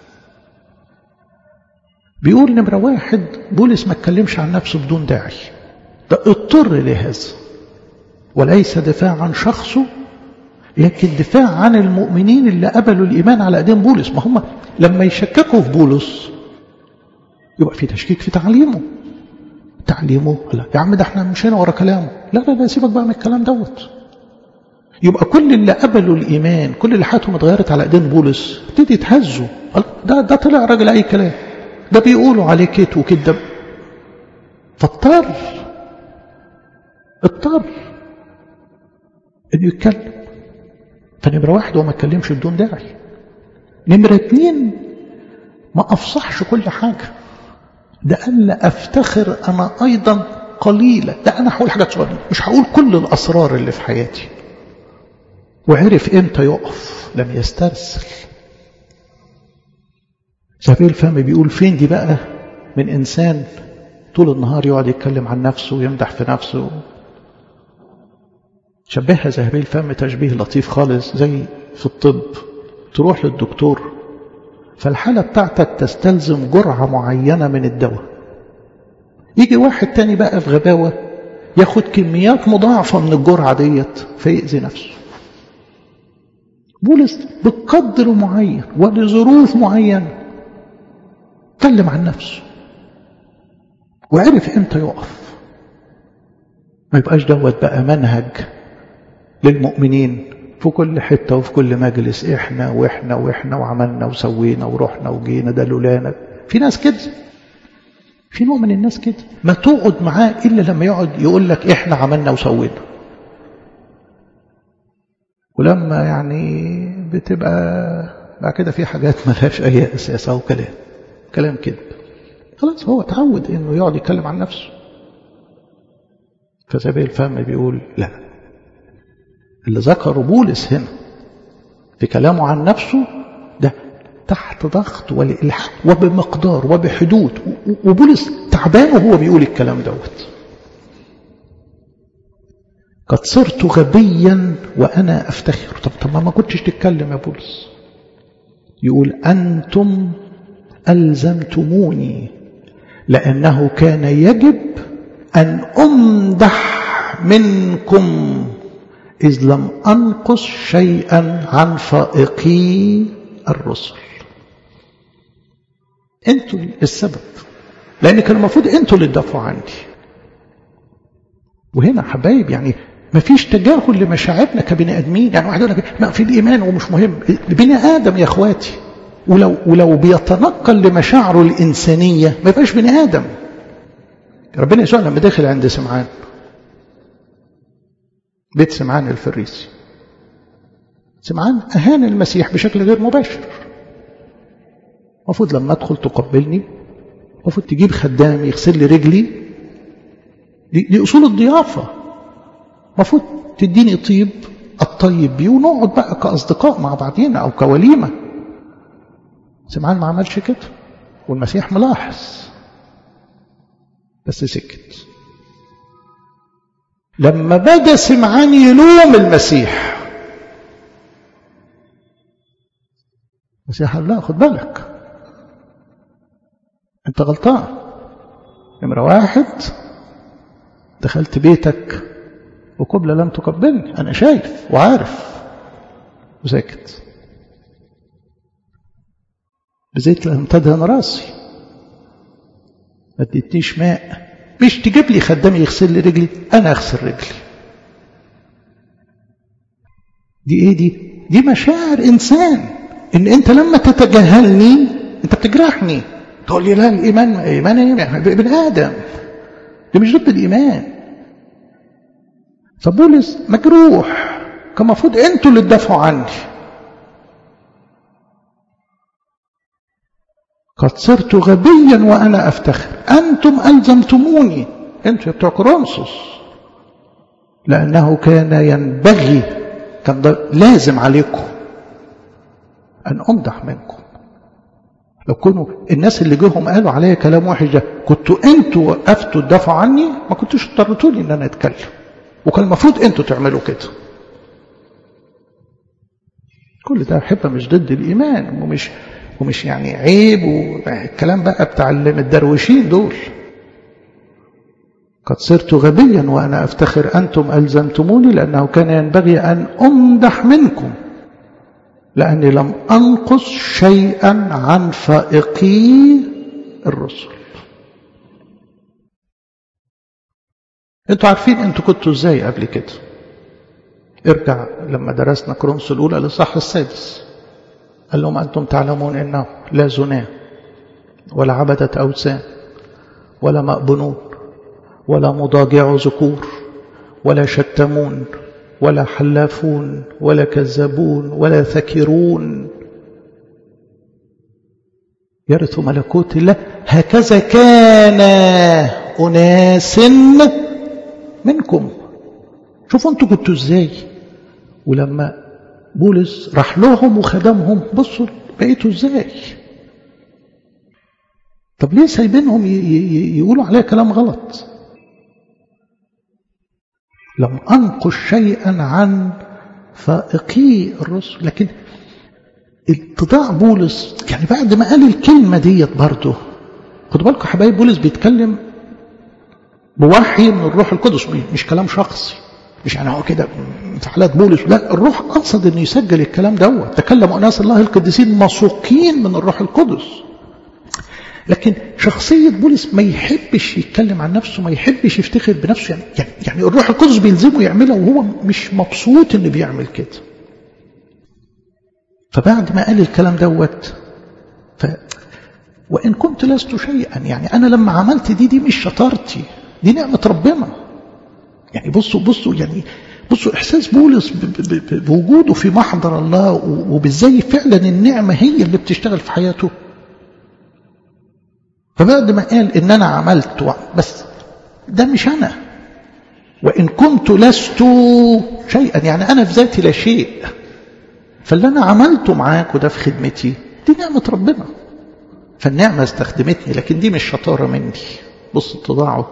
بيقول نمرة واحد بولس ما اتكلمش عن نفسه بدون داعي ده اضطر لهذا وليس دفاع عن شخصه لكن دفاع عن المؤمنين اللي قبلوا الإيمان على أيدين بولس ما هم لما يشككوا في بولس يبقى في تشكيك في تعليمه تعليمه لا يا عم ده احنا مشينا ورا كلامه لا لا لا سيبك بقى من الكلام دوت يبقى كل اللي قبلوا الإيمان كل اللي حياتهم اتغيرت على أيدين بولس ابتدي يتهزوا ده ده طلع راجل أي كلام ده بيقولوا عليه كت وكده فاضطر اضطر انه يتكلم فنمرة واحد هو ما اتكلمش بدون داعي نمرة اتنين ما افصحش كل حاجة ده قال لا افتخر انا ايضا قليلا ده انا هقول حاجات صغيرة مش هقول كل الاسرار اللي في حياتي وعرف امتى يقف لم يسترسل شافيه الفهم بيقول فين دي بقى من انسان طول النهار يقعد يتكلم عن نفسه ويمدح في نفسه شبهها زهبيل الفم تشبيه لطيف خالص زي في الطب تروح للدكتور فالحالة بتاعتك تستلزم جرعة معينة من الدواء يجي واحد تاني بقى في غباوة ياخد كميات مضاعفة من الجرعة ديت فيأذي نفسه بولس بقدر معين ولظروف معينة اتكلم عن نفسه وعرف امتى يقف ما يبقاش دوت بقى منهج للمؤمنين في كل حتة وفي كل مجلس احنا واحنا واحنا وعملنا وسوينا ورحنا وجينا ده لولانا في ناس كده في نوع من الناس كده ما تقعد معاه إلا لما يقعد يقول لك احنا عملنا وسوينا ولما يعني بتبقى بعد كده في حاجات ملهاش أي أساس أو كلام كلام كذب خلاص هو اتعود انه يقعد يتكلم عن نفسه فسبيل الفهم بيقول لا اللي ذكره بولس هنا في كلامه عن نفسه ده تحت ضغط والإلحاح وبمقدار وبحدود وبولس تعبان وهو بيقول الكلام دوت قد صرت غبيا وأنا أفتخر طب طب ما كنتش تتكلم يا بولس يقول أنتم ألزمتموني لأنه كان يجب أن أمدح منكم إذ لم أنقص شيئا عن فائقي الرسل أنتوا السبب لأن كان المفروض أنتوا اللي تدافعوا عندي وهنا حبايب يعني ما فيش تجاهل لمشاعرنا كبني ادمين يعني واحد يقول لك ما في الايمان ومش مهم بني ادم يا اخواتي ولو ولو بيتنقل لمشاعره الانسانيه ما يبقاش بني ادم ربنا يسوع لما دخل عند سمعان بيت سمعان الفريسي سمعان اهان المسيح بشكل غير مباشر المفروض لما ادخل تقبلني المفروض تجيب خدام يغسل لي رجلي دي, دي اصول الضيافه المفروض تديني طيب الطيب بيه ونقعد بقى كاصدقاء مع بعضينا او كوليمه سمعان ما عملش كده والمسيح ملاحظ بس سكت لما بدا سمعان يلوم المسيح المسيح قال لا خد بالك انت غلطان نمرة واحد دخلت بيتك وقبلة لم تقبلني أنا شايف وعارف وساكت بزيت لم تدهن راسي ما اديتنيش ماء مش تجيب لي خدام يغسل لي رجلي أنا أغسل رجلي دي إيه دي؟ دي مشاعر إنسان إن أنت لما تتجاهلني أنت بتجرحني تقول لي لا الايمان ايمان ايه ابن ادم دي مش ضد الايمان فبولس مجروح كان المفروض انتوا اللي تدافعوا عني قد صرت غبيا وانا افتخر انتم الزمتموني انتوا يا بتوع كورنثوس لانه كان ينبغي كان لازم عليكم ان امدح منكم لو كانوا الناس اللي جيهم قالوا عليا كلام وحش ده كنتوا انتوا وقفتوا تدافعوا عني ما كنتوش اضطرتوني ان انا اتكلم وكان المفروض انتوا تعملوا كده كل ده احبه مش ضد الايمان ومش ومش يعني عيب والكلام بقى بتاع المدروشين دول قد صرت غبيا وانا افتخر انتم الزمتموني لانه كان ينبغي ان امدح منكم لاني لم انقص شيئا عن فائقي الرسل انتوا عارفين انتوا كنتوا ازاي قبل كده ارجع لما درسنا كرونس الاولى للصح السادس قال لهم انتم تعلمون انه لا زنا ولا عبدة اوثان ولا مأبنون ولا مضاجع ذكور ولا شتمون ولا حلافون ولا كذابون ولا ثكرون يرث ملكوت الله هكذا كان أناس منكم شوفوا انتوا كنتوا ازاي ولما بولس راح لهم وخدمهم بصوا بقيتوا ازاي طب ليه سايبينهم يقولوا عليها كلام غلط لم أنقش شيئا عن فائقي الرسل لكن اتضاع بولس يعني بعد ما قال الكلمة ديت برضه خدوا بالكم حبايب بولس بيتكلم بوحي من الروح القدس مش كلام شخصي مش يعني هو كده انفعالات بولس لا الروح قصد انه يسجل الكلام دوت تكلم اناس الله القديسين مسوقين من الروح القدس لكن شخصية بولس ما يحبش يتكلم عن نفسه ما يحبش يفتخر بنفسه يعني, يعني, يعني الروح القدس بيلزمه يعملها وهو مش مبسوط انه بيعمل كده فبعد ما قال الكلام دوت ف وإن كنت لست شيئا يعني أنا لما عملت دي دي مش شطارتي دي نعمة ربنا يعني بصوا بصوا يعني بصوا إحساس بولس بوجوده في محضر الله وبالزي فعلا النعمة هي اللي بتشتغل في حياته فبعد ما قال إن أنا عملت بس ده مش أنا وإن كنت لست شيئا يعني أنا في ذاتي لا شيء فاللي أنا عملته معاك وده في خدمتي دي نعمة ربنا فالنعمة استخدمتني لكن دي مش شطارة مني بص اتضاعه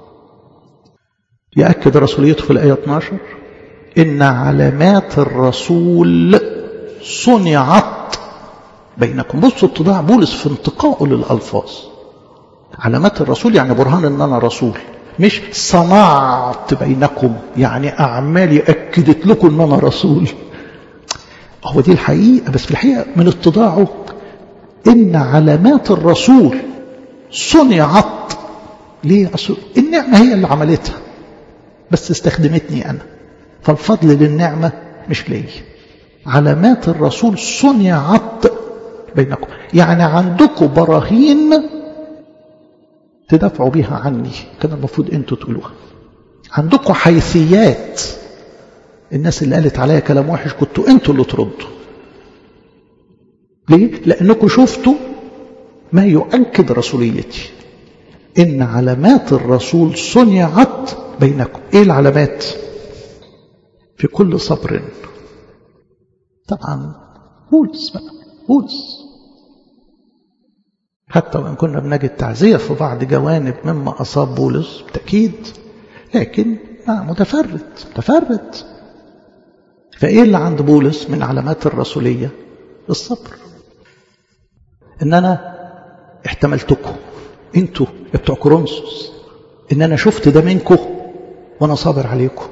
يأكد رسوليته في الآية 12 إن علامات الرسول صنعت بينكم بصوا اتضاع بولس في انتقائه للألفاظ علامات الرسول يعني برهان ان انا رسول مش صنعت بينكم يعني اعمالي اكدت لكم ان انا رسول هو دي الحقيقه بس في الحقيقه من اتضاعه ان علامات الرسول صنعت ليه أصل النعمه هي اللي عملتها بس استخدمتني انا فالفضل للنعمه مش لي علامات الرسول صنعت بينكم يعني عندكم براهين تدافعوا بها عني كان المفروض انتوا تقولوها عندكم حيثيات الناس اللي قالت عليا كلام وحش كنتوا انتوا اللي تردوا ليه لانكم شفتوا ما يؤكد رسوليتي ان علامات الرسول صنعت بينكم ايه العلامات في كل صبر طبعا بولس بقى بولس حتى وإن كنا بنجد تعزية في بعض جوانب مما أصاب بولس بالتأكيد لكن متفرد متفرد فإيه اللي عند بولس من علامات الرسولية الصبر إن أنا احتملتكم انتوا بتوع كورنثوس إن أنا شفت ده منكم وأنا صابر عليكم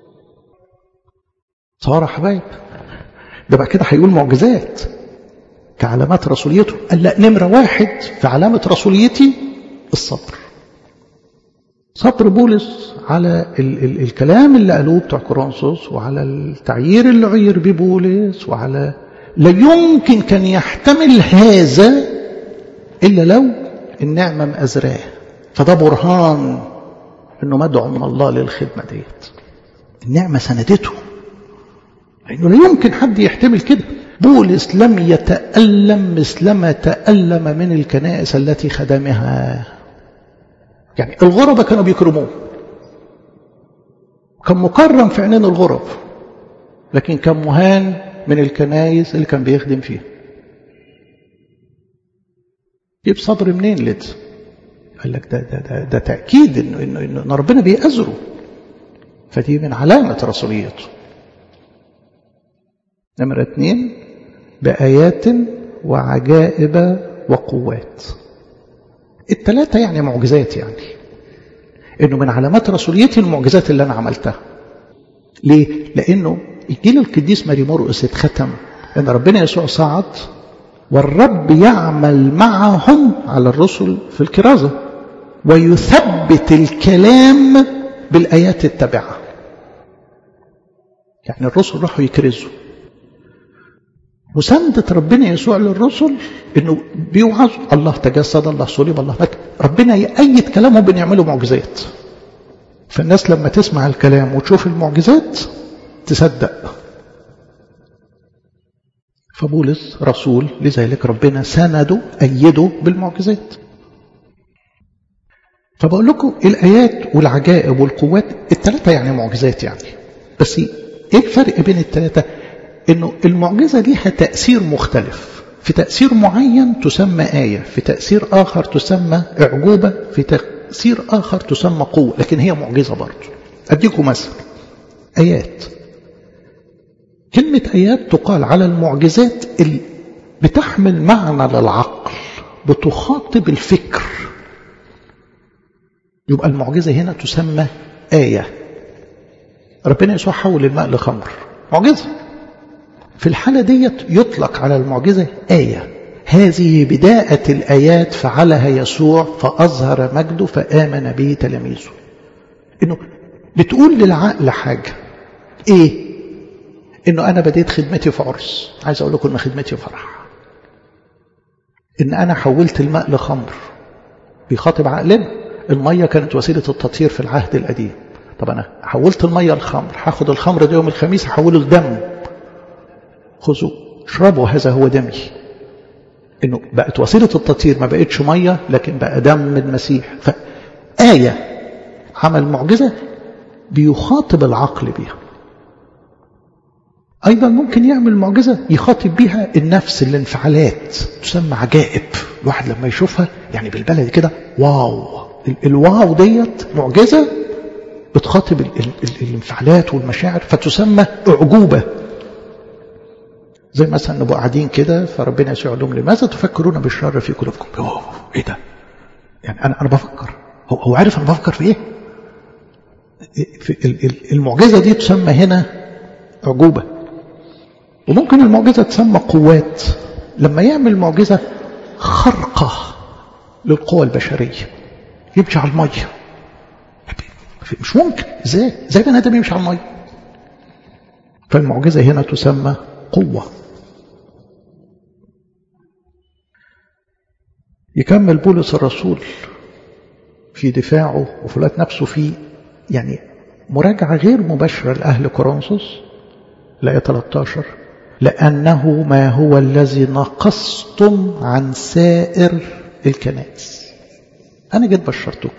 صار يا حبايب ده بقى كده هيقول معجزات كعلامات رسوليته قال لا نمرة واحد في علامة رسوليتي الصبر صبر بولس على ال ال الكلام اللي قالوه بتوع كورنثوس وعلى التعيير اللي عير بيه بولس وعلى لا يمكن كان يحتمل هذا إلا لو النعمة مأزراه فده برهان انه مدعو من الله للخدمة ديت النعمة سندته لأنه لا يمكن حد يحتمل كده بولس لم يتألم مثلما تألم من الكنائس التي خدمها يعني الغربة كانوا بيكرموه كان مكرم في عينين الغرب لكن كان مهان من الكنائس اللي كان بيخدم فيها جيب صبر منين لد قال لك ده, ده, ده, ده تأكيد إنه, إنه, إنه ربنا بيأزره فدي من علامة رسوليته نمرة اثنين بآيات وعجائب وقوات الثلاثة يعني معجزات يعني انه من علامات رسوليتي المعجزات اللي انا عملتها ليه؟ لانه انجيل القديس ماري مرقس اتختم ان ربنا يسوع صعد والرب يعمل معهم على الرسل في الكرازة ويثبت الكلام بالآيات التابعة يعني الرسل راحوا يكرزوا مساندة ربنا يسوع للرسل انه بيوعظوا الله تجسد الله صلب الله مات ربنا يأيد كلامه بان يعملوا معجزات فالناس لما تسمع الكلام وتشوف المعجزات تصدق فبولس رسول لذلك ربنا سنده أيده بالمعجزات فبقول لكم الآيات والعجائب والقوات الثلاثة يعني معجزات يعني بس ايه الفرق بين الثلاثة انه المعجزة ليها تأثير مختلف في تأثير معين تسمى آية في تأثير آخر تسمى إعجوبة في تأثير آخر تسمى قوة لكن هي معجزة برضه أديكم مثل آيات كلمة آيات تقال على المعجزات اللي بتحمل معنى للعقل بتخاطب الفكر يبقى المعجزة هنا تسمى آية ربنا يسوع حول الماء لخمر معجزة في الحالة ديت يطلق على المعجزة آية هذه بداية الآيات فعلها يسوع فأظهر مجده فآمن به تلاميذه إنه بتقول للعقل حاجة إيه إنه أنا بديت خدمتي في عرس عايز أقول لكم إن خدمتي فرح إن أنا حولت الماء لخمر بيخاطب عقلنا المية كانت وسيلة التطهير في العهد القديم طب أنا حولت المية لخمر هاخد الخمر ده يوم الخميس هحوله لدم خذوا اشربوا هذا هو دمي انه بقت وسيله التطهير ما بقتش ميه لكن بقى دم المسيح فآية عمل معجزة بيخاطب العقل بيها أيضا ممكن يعمل معجزة يخاطب بيها النفس الانفعالات تسمى عجائب الواحد لما يشوفها يعني بالبلد كده واو الواو ديت معجزة بتخاطب ال ال ال الانفعالات والمشاعر فتسمى أعجوبة زي مثلا نبقى قاعدين كده فربنا يسوع لهم لماذا تفكرون بالشر في قلوبكم أوه ايه ده يعني انا انا بفكر هو هو عارف انا بفكر في ايه في المعجزه دي تسمى هنا عجوبه وممكن المعجزه تسمى قوات لما يعمل معجزه خرقه للقوى البشريه يمشي على الميه مش ممكن ازاي ازاي بني ادم يمشي على الميه فالمعجزه هنا تسمى قوه يكمل بولس الرسول في دفاعه وفلات نفسه في يعني مراجعة غير مباشرة لأهل كورنثوس الآية 13 لأنه ما هو الذي نقصتم عن سائر الكنائس أنا جيت بشرتكم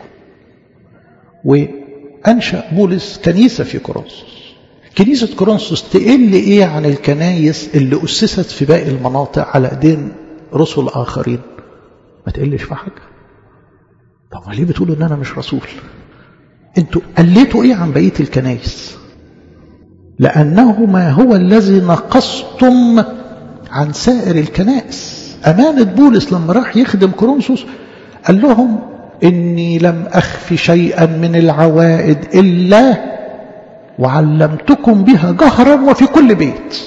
وأنشأ بولس كنيسة في كورنثوس كنيسة كورنثوس تقل إيه عن الكنايس اللي أسست في باقي المناطق على أيدين رسل آخرين ما تقلش في حاجة طب ليه بتقولوا ان انا مش رسول انتوا قلتوا ايه عن بقية الكنايس لانه ما هو الذي نقصتم عن سائر الكنائس امانة بولس لما راح يخدم كورنثوس قال لهم اني لم اخف شيئا من العوائد الا وعلمتكم بها جهرا وفي كل بيت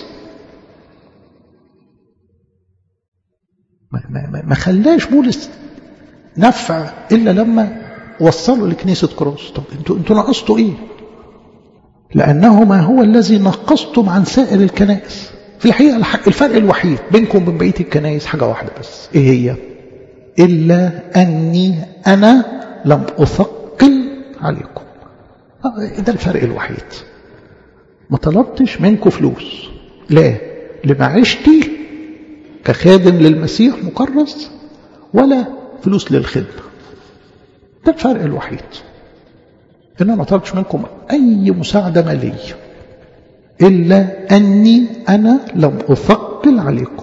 ما, ما, ما خلاش بولس نفع إلا لما وصلوا لكنيسة كروس طب انتوا انتوا نقصتوا ايه لأنه ما هو الذي نقصتم عن سائر الكنائس في الحقيقة الفرق الوحيد بينكم وبين بقية الكنائس حاجة واحدة بس ايه هي إلا أني أنا لم أثقل عليكم ده الفرق الوحيد ما طلبتش منكم فلوس لا لمعيشتي كخادم للمسيح مكرس ولا فلوس للخدمة ده الفرق الوحيد إن أنا ما طلبتش منكم أي مساعدة مالية إلا أني أنا لم أثقل عليكم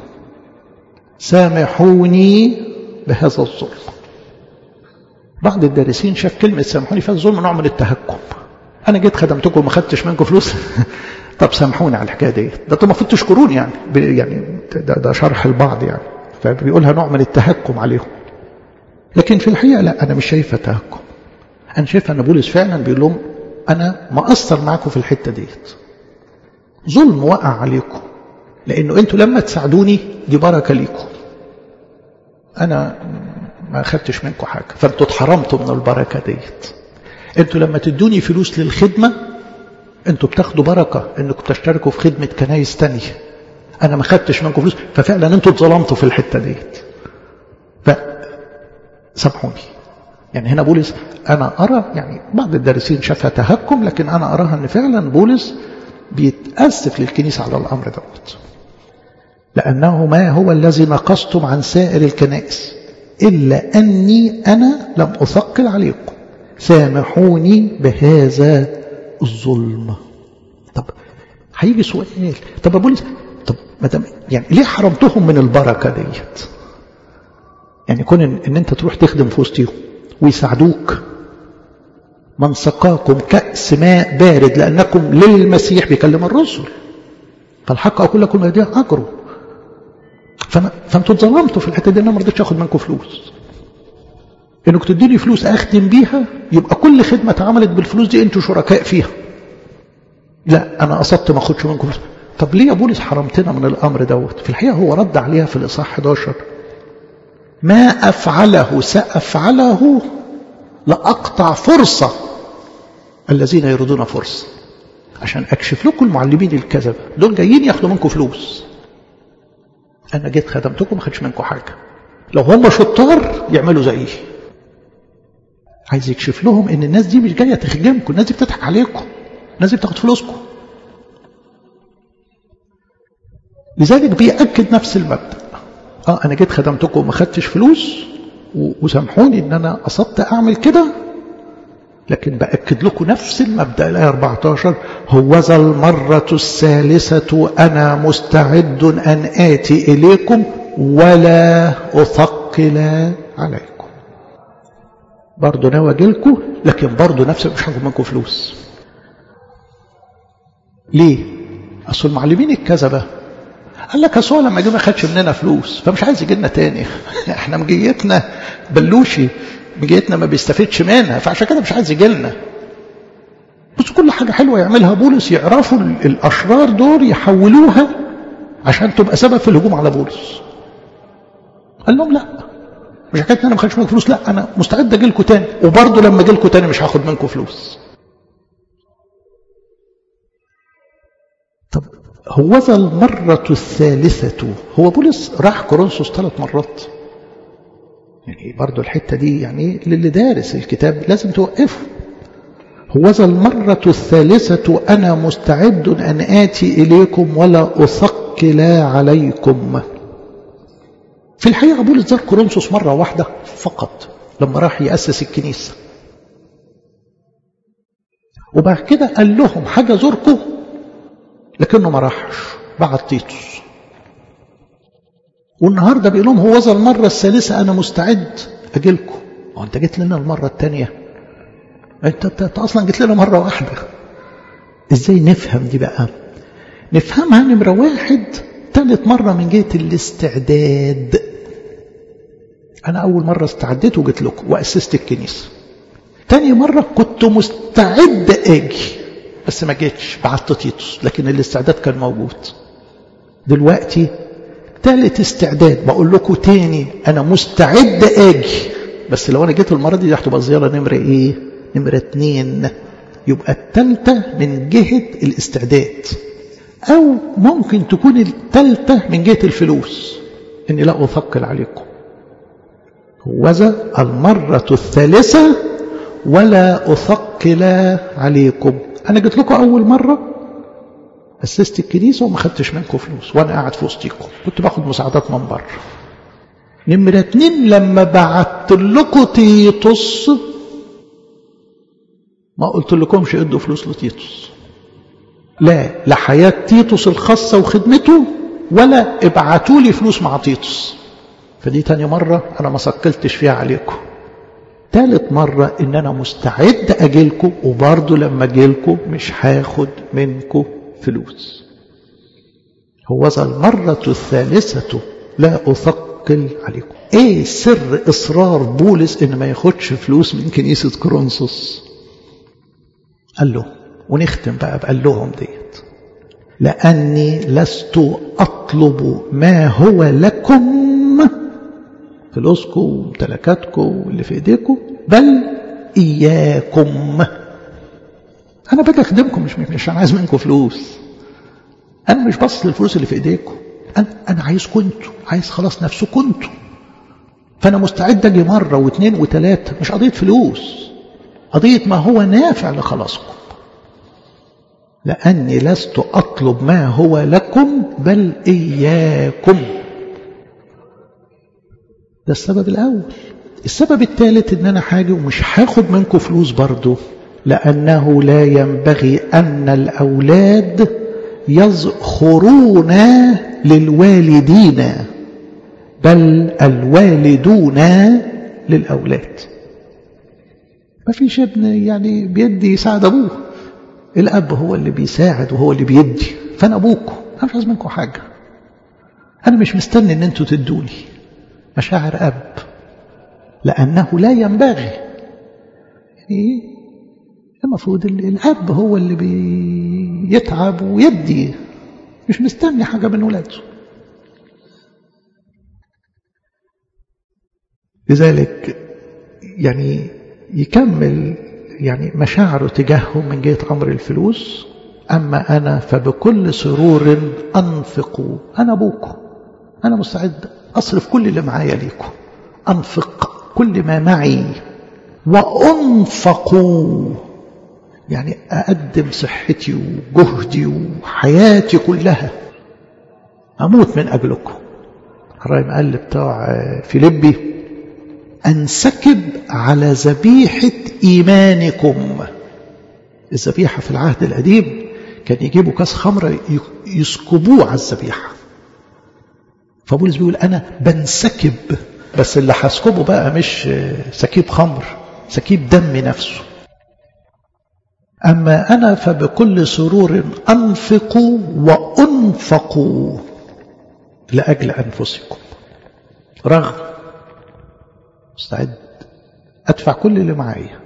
سامحوني بهذا الظلم بعض الدارسين شاف كلمة سامحوني فيها الظلم نوع من التهكم أنا جيت خدمتكم وما خدتش منكم فلوس طب سامحوني على الحكاية دي ده انتوا المفروض تشكروني يعني يعني ده, ده شرح البعض يعني فبيقولها نوع من التهكم عليهم لكن في الحقيقة لا أنا مش شايفها تهكم أنا شايف أن بولس فعلا بيقول لهم أنا مقصر معاكم في الحتة ديت ظلم وقع عليكم لأنه أنتوا لما تساعدوني دي بركة ليكم أنا ما أخدتش منكم حاجة فأنتوا اتحرمتوا من البركة ديت أنتوا لما تدوني فلوس للخدمة أنتوا بتاخدوا بركة أنكم تشتركوا في خدمة كنايس تانية أنا ما خدتش منكم فلوس ففعلا أنتوا اتظلمتوا في الحتة ديت فسامحوني يعني هنا بولس أنا أرى يعني بعض الدارسين شافها تهكم لكن أنا أراها أن فعلا بولس بيتأسف للكنيسة على الأمر دوت لأنه ما هو الذي نقصتم عن سائر الكنائس إلا أني أنا لم أثقل عليكم سامحوني بهذا الظلم طب هيجي سؤال طب يا بولس طب مدام يعني ليه حرمتهم من البركة ديت يعني كون إن, إن أنت تروح تخدم في وسطهم ويساعدوك من سقاكم كأس ماء بارد لأنكم للمسيح بيكلم الرسل فالحق أقول لكم يديه أجره فانتوا اتظلمتوا في الحته دي انا ما رضيتش اخد منكم فلوس انك تديني فلوس اخدم بيها يبقى كل خدمه اتعملت بالفلوس دي انتوا شركاء فيها لا انا قصدت ما اخدش منكم فلوس طب ليه يا بولس حرمتنا من الامر دوت في الحقيقه هو رد عليها في الاصحاح 11 ما افعله سافعله لاقطع فرصه الذين يريدون فرصه عشان اكشف لكم المعلمين الكذبه دول جايين ياخدوا منكم فلوس انا جيت خدمتكم ما خدش منكم حاجه لو هم شطار يعملوا زيي عايز يكشف لهم ان الناس دي مش جايه تخدمكم الناس دي بتضحك عليكم الناس دي بتاخد فلوسكم لذلك بيأكد نفس المبدأ اه انا جيت خدمتكم وما خدتش فلوس وسامحوني ان انا قصدت اعمل كده لكن بأكد لكم نفس المبدأ الآية 14 هوذا المرة الثالثة أنا مستعد أن آتي إليكم ولا أثقل عليكم برضو ناوي أجيلكم لكن برضو نفسي مش هاخد منكم فلوس ليه؟ أصل المعلمين الكذبة قال لك أصل لما جه ما خدش مننا فلوس فمش عايز يجي لنا تاني احنا مجيتنا بلوشي مجيتنا ما بيستفدش منها فعشان كده مش عايز يجي لنا بس كل حاجة حلوة يعملها بولس يعرفوا الأشرار دول يحولوها عشان تبقى سبب في الهجوم على بولس قال لهم لا مش حكايه انا ما خدش منكم فلوس لا انا مستعد اجي لكم تاني وبرضه لما اجي لكم تاني مش هاخد منكم فلوس طب هوذا المرة الثالثة هو بولس راح كورنثوس ثلاث مرات يعني برضو الحتة دي يعني للي دارس الكتاب لازم توقفه هوذا المرة الثالثة أنا مستعد أن آتي إليكم ولا أثقل عليكم في الحقيقة بولس زار كورنثوس مرة واحدة فقط لما راح يأسس الكنيسة وبعد كده قال لهم حاجة زوركم لكنه ما راحش بعت تيتوس والنهاردة بيقول لهم هو ذا المرة الثالثة أنا مستعد أجيلكم هو أنت جيت لنا المرة الثانية أنت, أنت أصلا جيت لنا مرة واحدة إزاي نفهم دي بقى نفهمها نمرة واحد ثالث مرة من جهة الاستعداد أنا أول مرة استعديت وجيت لكم وأسست الكنيسة تاني مرة كنت مستعد أجي بس ما جيتش بعت تيتوس لكن الاستعداد كان موجود دلوقتي ثالث استعداد بقول لكم تاني انا مستعد اجي بس لو انا جيت المره دي هتبقى الزياره نمره ايه نمره اتنين يبقى الثالثه من جهه الاستعداد او ممكن تكون الثالثه من جهه الفلوس اني لا اثقل عليكم هوذا المرة الثالثة ولا أثقل عليكم أنا جيت لكم أول مرة أسست الكنيسة وما خدتش منكم فلوس وأنا قاعد في وسطيكم كنت باخد مساعدات من بره نمرة اتنين لما بعت لكم تيتوس ما قلت لكمش ادوا فلوس لتيتوس لا لحياة تيتوس الخاصة وخدمته ولا ابعتوا لي فلوس مع تيتوس فدي تاني مرة أنا ما سكلتش فيها عليكم تالت مرة إن أنا مستعد أجيلكم وبرضه لما أجيلكم مش هاخد منكم فلوس هوذا المرة الثالثة لا أثقل عليكم إيه سر إصرار بولس إن ما ياخدش فلوس من كنيسة كورنثوس قال له ونختم بقى بقال لهم ديت لأني لست أطلب ما هو لكم فلوسكم وممتلكاتكم واللي في ايديكم بل إياكم أنا باجي أخدمكم مش مش أنا عايز منكم فلوس أنا مش بص للفلوس اللي في إيديكم أنا أنا عايزكم أنتوا عايز خلاص نفسكم أنتوا فأنا مستعد أجي مرة واثنين وثلاثة مش قضية فلوس قضية ما هو نافع لخلاصكم لأني لست أطلب ما هو لكم بل إياكم ده السبب الأول السبب الثالث إن أنا حاجة ومش هاخد منكم فلوس برضه لأنه لا ينبغي أن الأولاد يزخرون للوالدين بل الوالدون للأولاد ما فيش ابن يعني بيدي يساعد أبوه الأب هو اللي بيساعد وهو اللي بيدي فأنا أبوكم أنا مش عايز منكم حاجة أنا مش مستني إن أنتوا تدوني مشاعر أب لأنه لا ينبغي يعني المفروض الأب هو اللي بيتعب ويدي مش مستني حاجة من ولاده لذلك يعني يكمل يعني مشاعره تجاههم من جهة أمر الفلوس أما أنا فبكل سرور أنفق أنا أبوكم أنا مستعد أصرف كل اللي معايا ليكم أنفق كل ما معي وأنفق يعني أقدم صحتي وجهدي وحياتي كلها أموت من أجلكم الرايم قال بتاع فيليبي أنسكب على ذبيحة إيمانكم الذبيحة في العهد القديم كان يجيبوا كاس خمرة يسكبوه على الذبيحة فبولس بيقول أنا بنسكب بس اللي هسكبه بقى مش سكيب خمر سكيب دم نفسه أما أنا فبكل سرور أنفق وأنفق لأجل أنفسكم رغم مستعد أدفع كل اللي معايا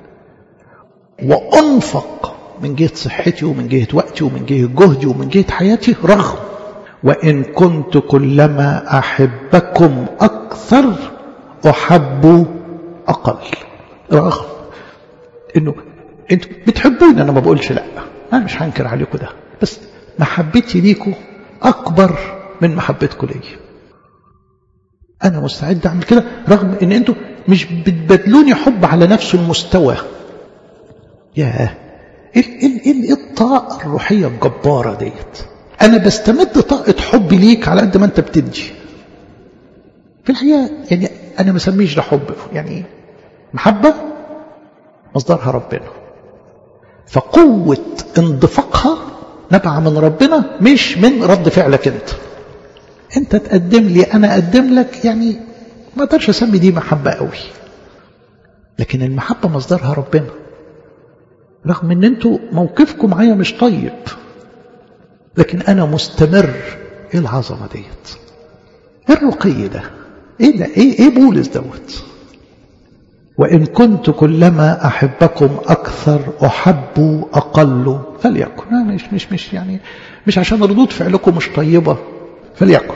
وأنفق من جهة صحتي ومن جهة وقتي ومن جهة جهدي ومن جهة حياتي رغم وإن كنت كلما أحبكم أكثر أحب أقل رغم إنه أنتوا بتحبوني أنا ما بقولش لا أنا مش هنكر عليكم ده بس محبتي ليكم أكبر من محبتكم ليا أنا مستعد أعمل كده رغم إن أنتوا مش بتبادلوني حب على نفس المستوى ياه إيه إيه إيه الطاقة الروحية الجبارة ديت أنا بستمد طاقة حبي ليك على قد ما أنت بتدي في الحقيقة يعني أنا ما سميش ده حب يعني محبة مصدرها ربنا فقوة انضفاقها نبع من ربنا مش من رد فعلك أنت أنت تقدم لي أنا أقدم لك يعني ما أقدرش أسمي دي محبة قوي لكن المحبة مصدرها ربنا رغم ان انتوا موقفكم معايا مش طيب لكن انا مستمر ايه العظمه ديت ايه الرقي ده ايه ده ايه ايه بولس دوت وان كنت كلما احبكم اكثر احب اقل فليكن مش مش مش يعني مش عشان ردود فعلكم مش طيبه فليكن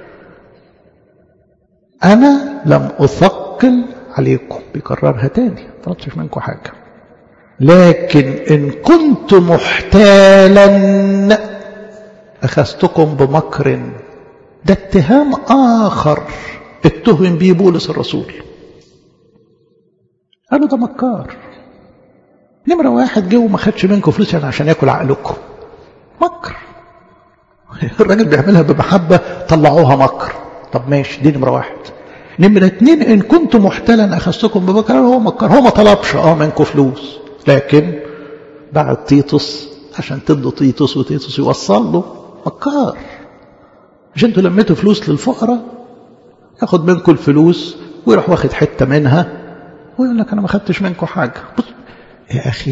انا لم اثقل عليكم بيكررها تاني ما طلبتش منكم حاجه لكن إن كنت محتالا أخذتكم بمكر ده اتهام آخر اتهم به بولس الرسول قالوا ده مكار نمرة واحد جه وما خدش منكم فلوس يعني عشان ياكل عقلكم مكر الراجل بيعملها بمحبة طلعوها مكر طب ماشي دي نمرة واحد نمرة اتنين إن كنت محتلا أخذتكم بمكر هو مكر هو ما طلبش اه منكم فلوس لكن بعد تيتوس عشان تدوا تيتوس وتيتوس يوصل له مكار مش انتوا لميتوا فلوس للفقراء ياخد منكم الفلوس ويروح واخد حتة منها ويقول لك أنا ما خدتش منكم حاجة بص يا أخي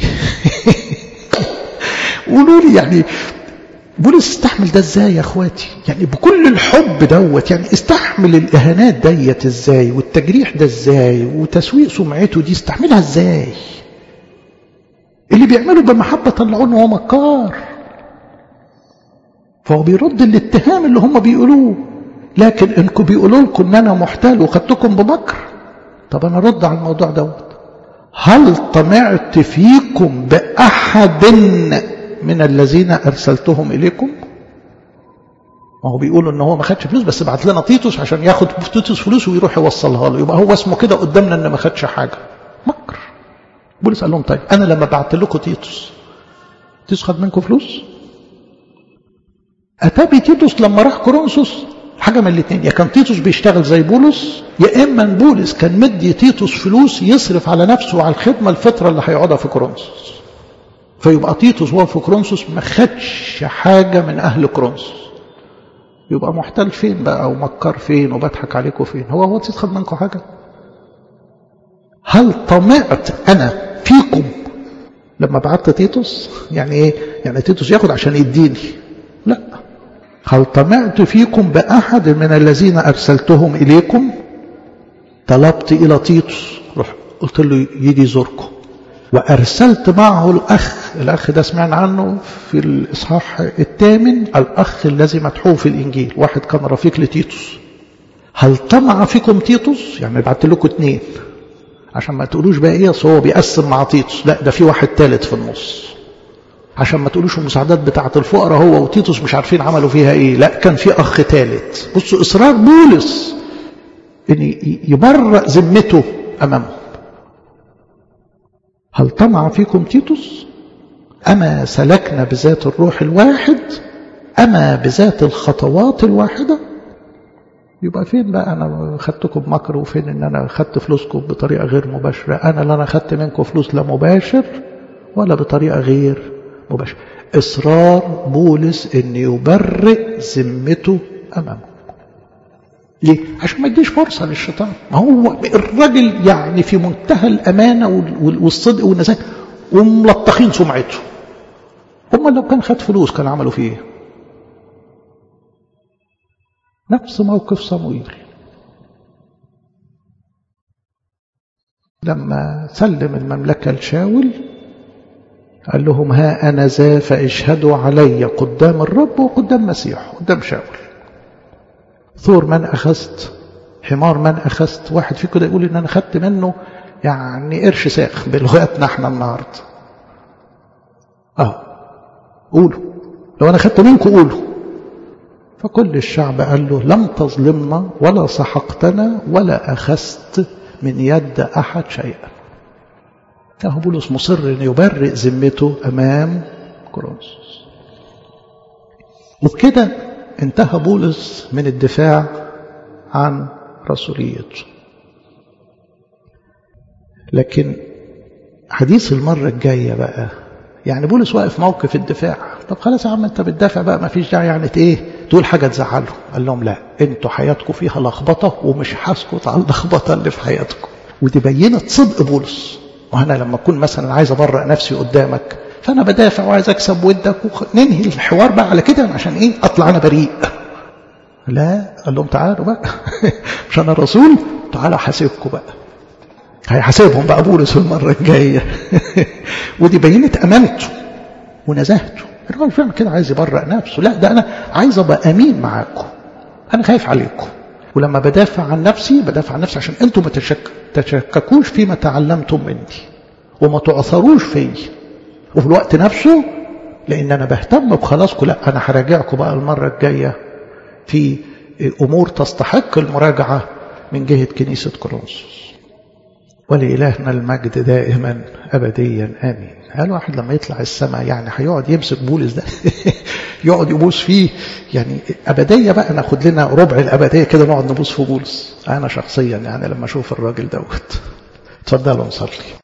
قولوا لي يعني بولس استحمل ده ازاي يا اخواتي يعني بكل الحب دوت يعني استحمل الاهانات ديت ازاي والتجريح ده ازاي وتسويق سمعته دي استحملها ازاي اللي بيعملوا بمحبه طلعوا هو مكار فهو بيرد الاتهام اللي هم بيقولوه لكن انكم بيقولوا لكم ان انا محتال وخدتكم بمكر طب انا رد على الموضوع دوت هل طمعت فيكم باحد من الذين ارسلتهم اليكم ما هو بيقولوا ان هو ما خدش فلوس بس بعت لنا تيتوس عشان ياخد تيتوس فلوس ويروح يوصلها له يبقى هو اسمه كده قدامنا ان ما خدش حاجه مكر بولس قال لهم طيب انا لما بعت لكم تيتوس تيتوس خد منكم فلوس اتابي تيتوس لما راح كورنثوس حاجه من الاثنين يا كان تيتوس بيشتغل زي بولس يا اما بولس كان مدي تيتوس فلوس يصرف على نفسه وعلى الخدمه الفتره اللي هيقعدها في كورنثوس فيبقى تيتوس وهو في كورنثوس ما خدش حاجه من اهل كورنثوس يبقى محتال فين بقى ومكر فين وبضحك عليكم فين هو هو تيتوس خد منكم حاجه هل طمعت انا فيكم لما بعت تيتوس يعني ايه يعني تيتوس ياخد عشان يديني لا هل طمعت فيكم بأحد من الذين أرسلتهم إليكم طلبت إلى تيتوس رح قلت له يجي يزوركم وأرسلت معه الأخ الأخ ده سمعنا عنه في الإصحاح الثامن الأخ الذي مدحوه في الإنجيل واحد كان رفيق لتيتوس هل طمع فيكم تيتوس يعني بعت لكم اثنين عشان ما تقولوش بقى ايه هو بيقسم مع تيتوس لا ده في واحد ثالث في النص عشان ما تقولوش المساعدات بتاعة الفقراء هو وتيتوس مش عارفين عملوا فيها ايه لا كان في اخ ثالث بصوا اصرار بولس ان يبرأ ذمته امامهم هل طمع فيكم تيتوس اما سلكنا بذات الروح الواحد اما بذات الخطوات الواحده يبقى فين بقى انا خدتكم مكر وفين ان انا خدت فلوسكم بطريقه غير مباشره انا لا انا خدت منكم فلوس لا مباشر ولا بطريقه غير مباشر إصرار بولس أن يبرئ ذمته أمامه ليه؟ عشان ما يديش فرصة للشيطان ما هو الراجل يعني في منتهى الأمانة والصدق والنزاهة وملطخين سمعته هم لو كان خد فلوس كان عملوا فيه ايه؟ نفس موقف صمويل لما سلم المملكة لشاول قال لهم ها أنا ذا فاشهدوا علي قدام الرب وقدام مسيح قدام شاول ثور من أخذت حمار من أخذت واحد فيكم ده يقول إن أنا خدت منه يعني قرش ساخ بلغتنا احنا النهارده اه قولوا لو أنا خدت منكم قولوا فكل الشعب قال له لم تظلمنا ولا سحقتنا ولا أخذت من يد أحد شيئا كان بولس مصر أن يبرئ ذمته أمام كورنثوس وبكده انتهى بولس من الدفاع عن رسوليته لكن حديث المرة الجاية بقى يعني بولس واقف موقف الدفاع طب خلاص يا عم انت بتدافع بقى ما فيش داعي يعني ايه تقول حاجة تزعله قال لهم لا انتوا حياتكم فيها لخبطة ومش هسكت على اللخبطة اللي في حياتكم ودي بينت صدق بولس وانا لما اكون مثلا عايز ابرئ نفسي قدامك فانا بدافع وعايز اكسب ودك وننهي الحوار بقى على كده عشان ايه اطلع انا بريء لا قال لهم تعالوا بقى مش انا الرسول تعالوا حاسبكم بقى هيحاسبهم بقى بولس المره الجايه ودي بينت امانته ونزاهته الراجل فعلا كده عايز يبرئ نفسه لا ده انا عايز ابقى امين معاكم انا خايف عليكم ولما بدافع عن نفسي بدافع عن نفسي عشان انتم ما تشككوش فيما تعلمتم مني وما تعثروش فيا وفي الوقت نفسه لان انا بهتم بخلاصكم لا انا هراجعكم بقى المره الجايه في امور تستحق المراجعه من جهه كنيسه كورنثوس ولإلهنا المجد دائما أبديا آمين قال واحد لما يطلع السماء يعني هيقعد يمسك بولس ده يقعد يبوس فيه يعني أبدية بقى ناخد لنا ربع الأبدية كده نقعد نبوس في بولس أنا شخصيا يعني لما أشوف الراجل دوت تفضلوا نصلي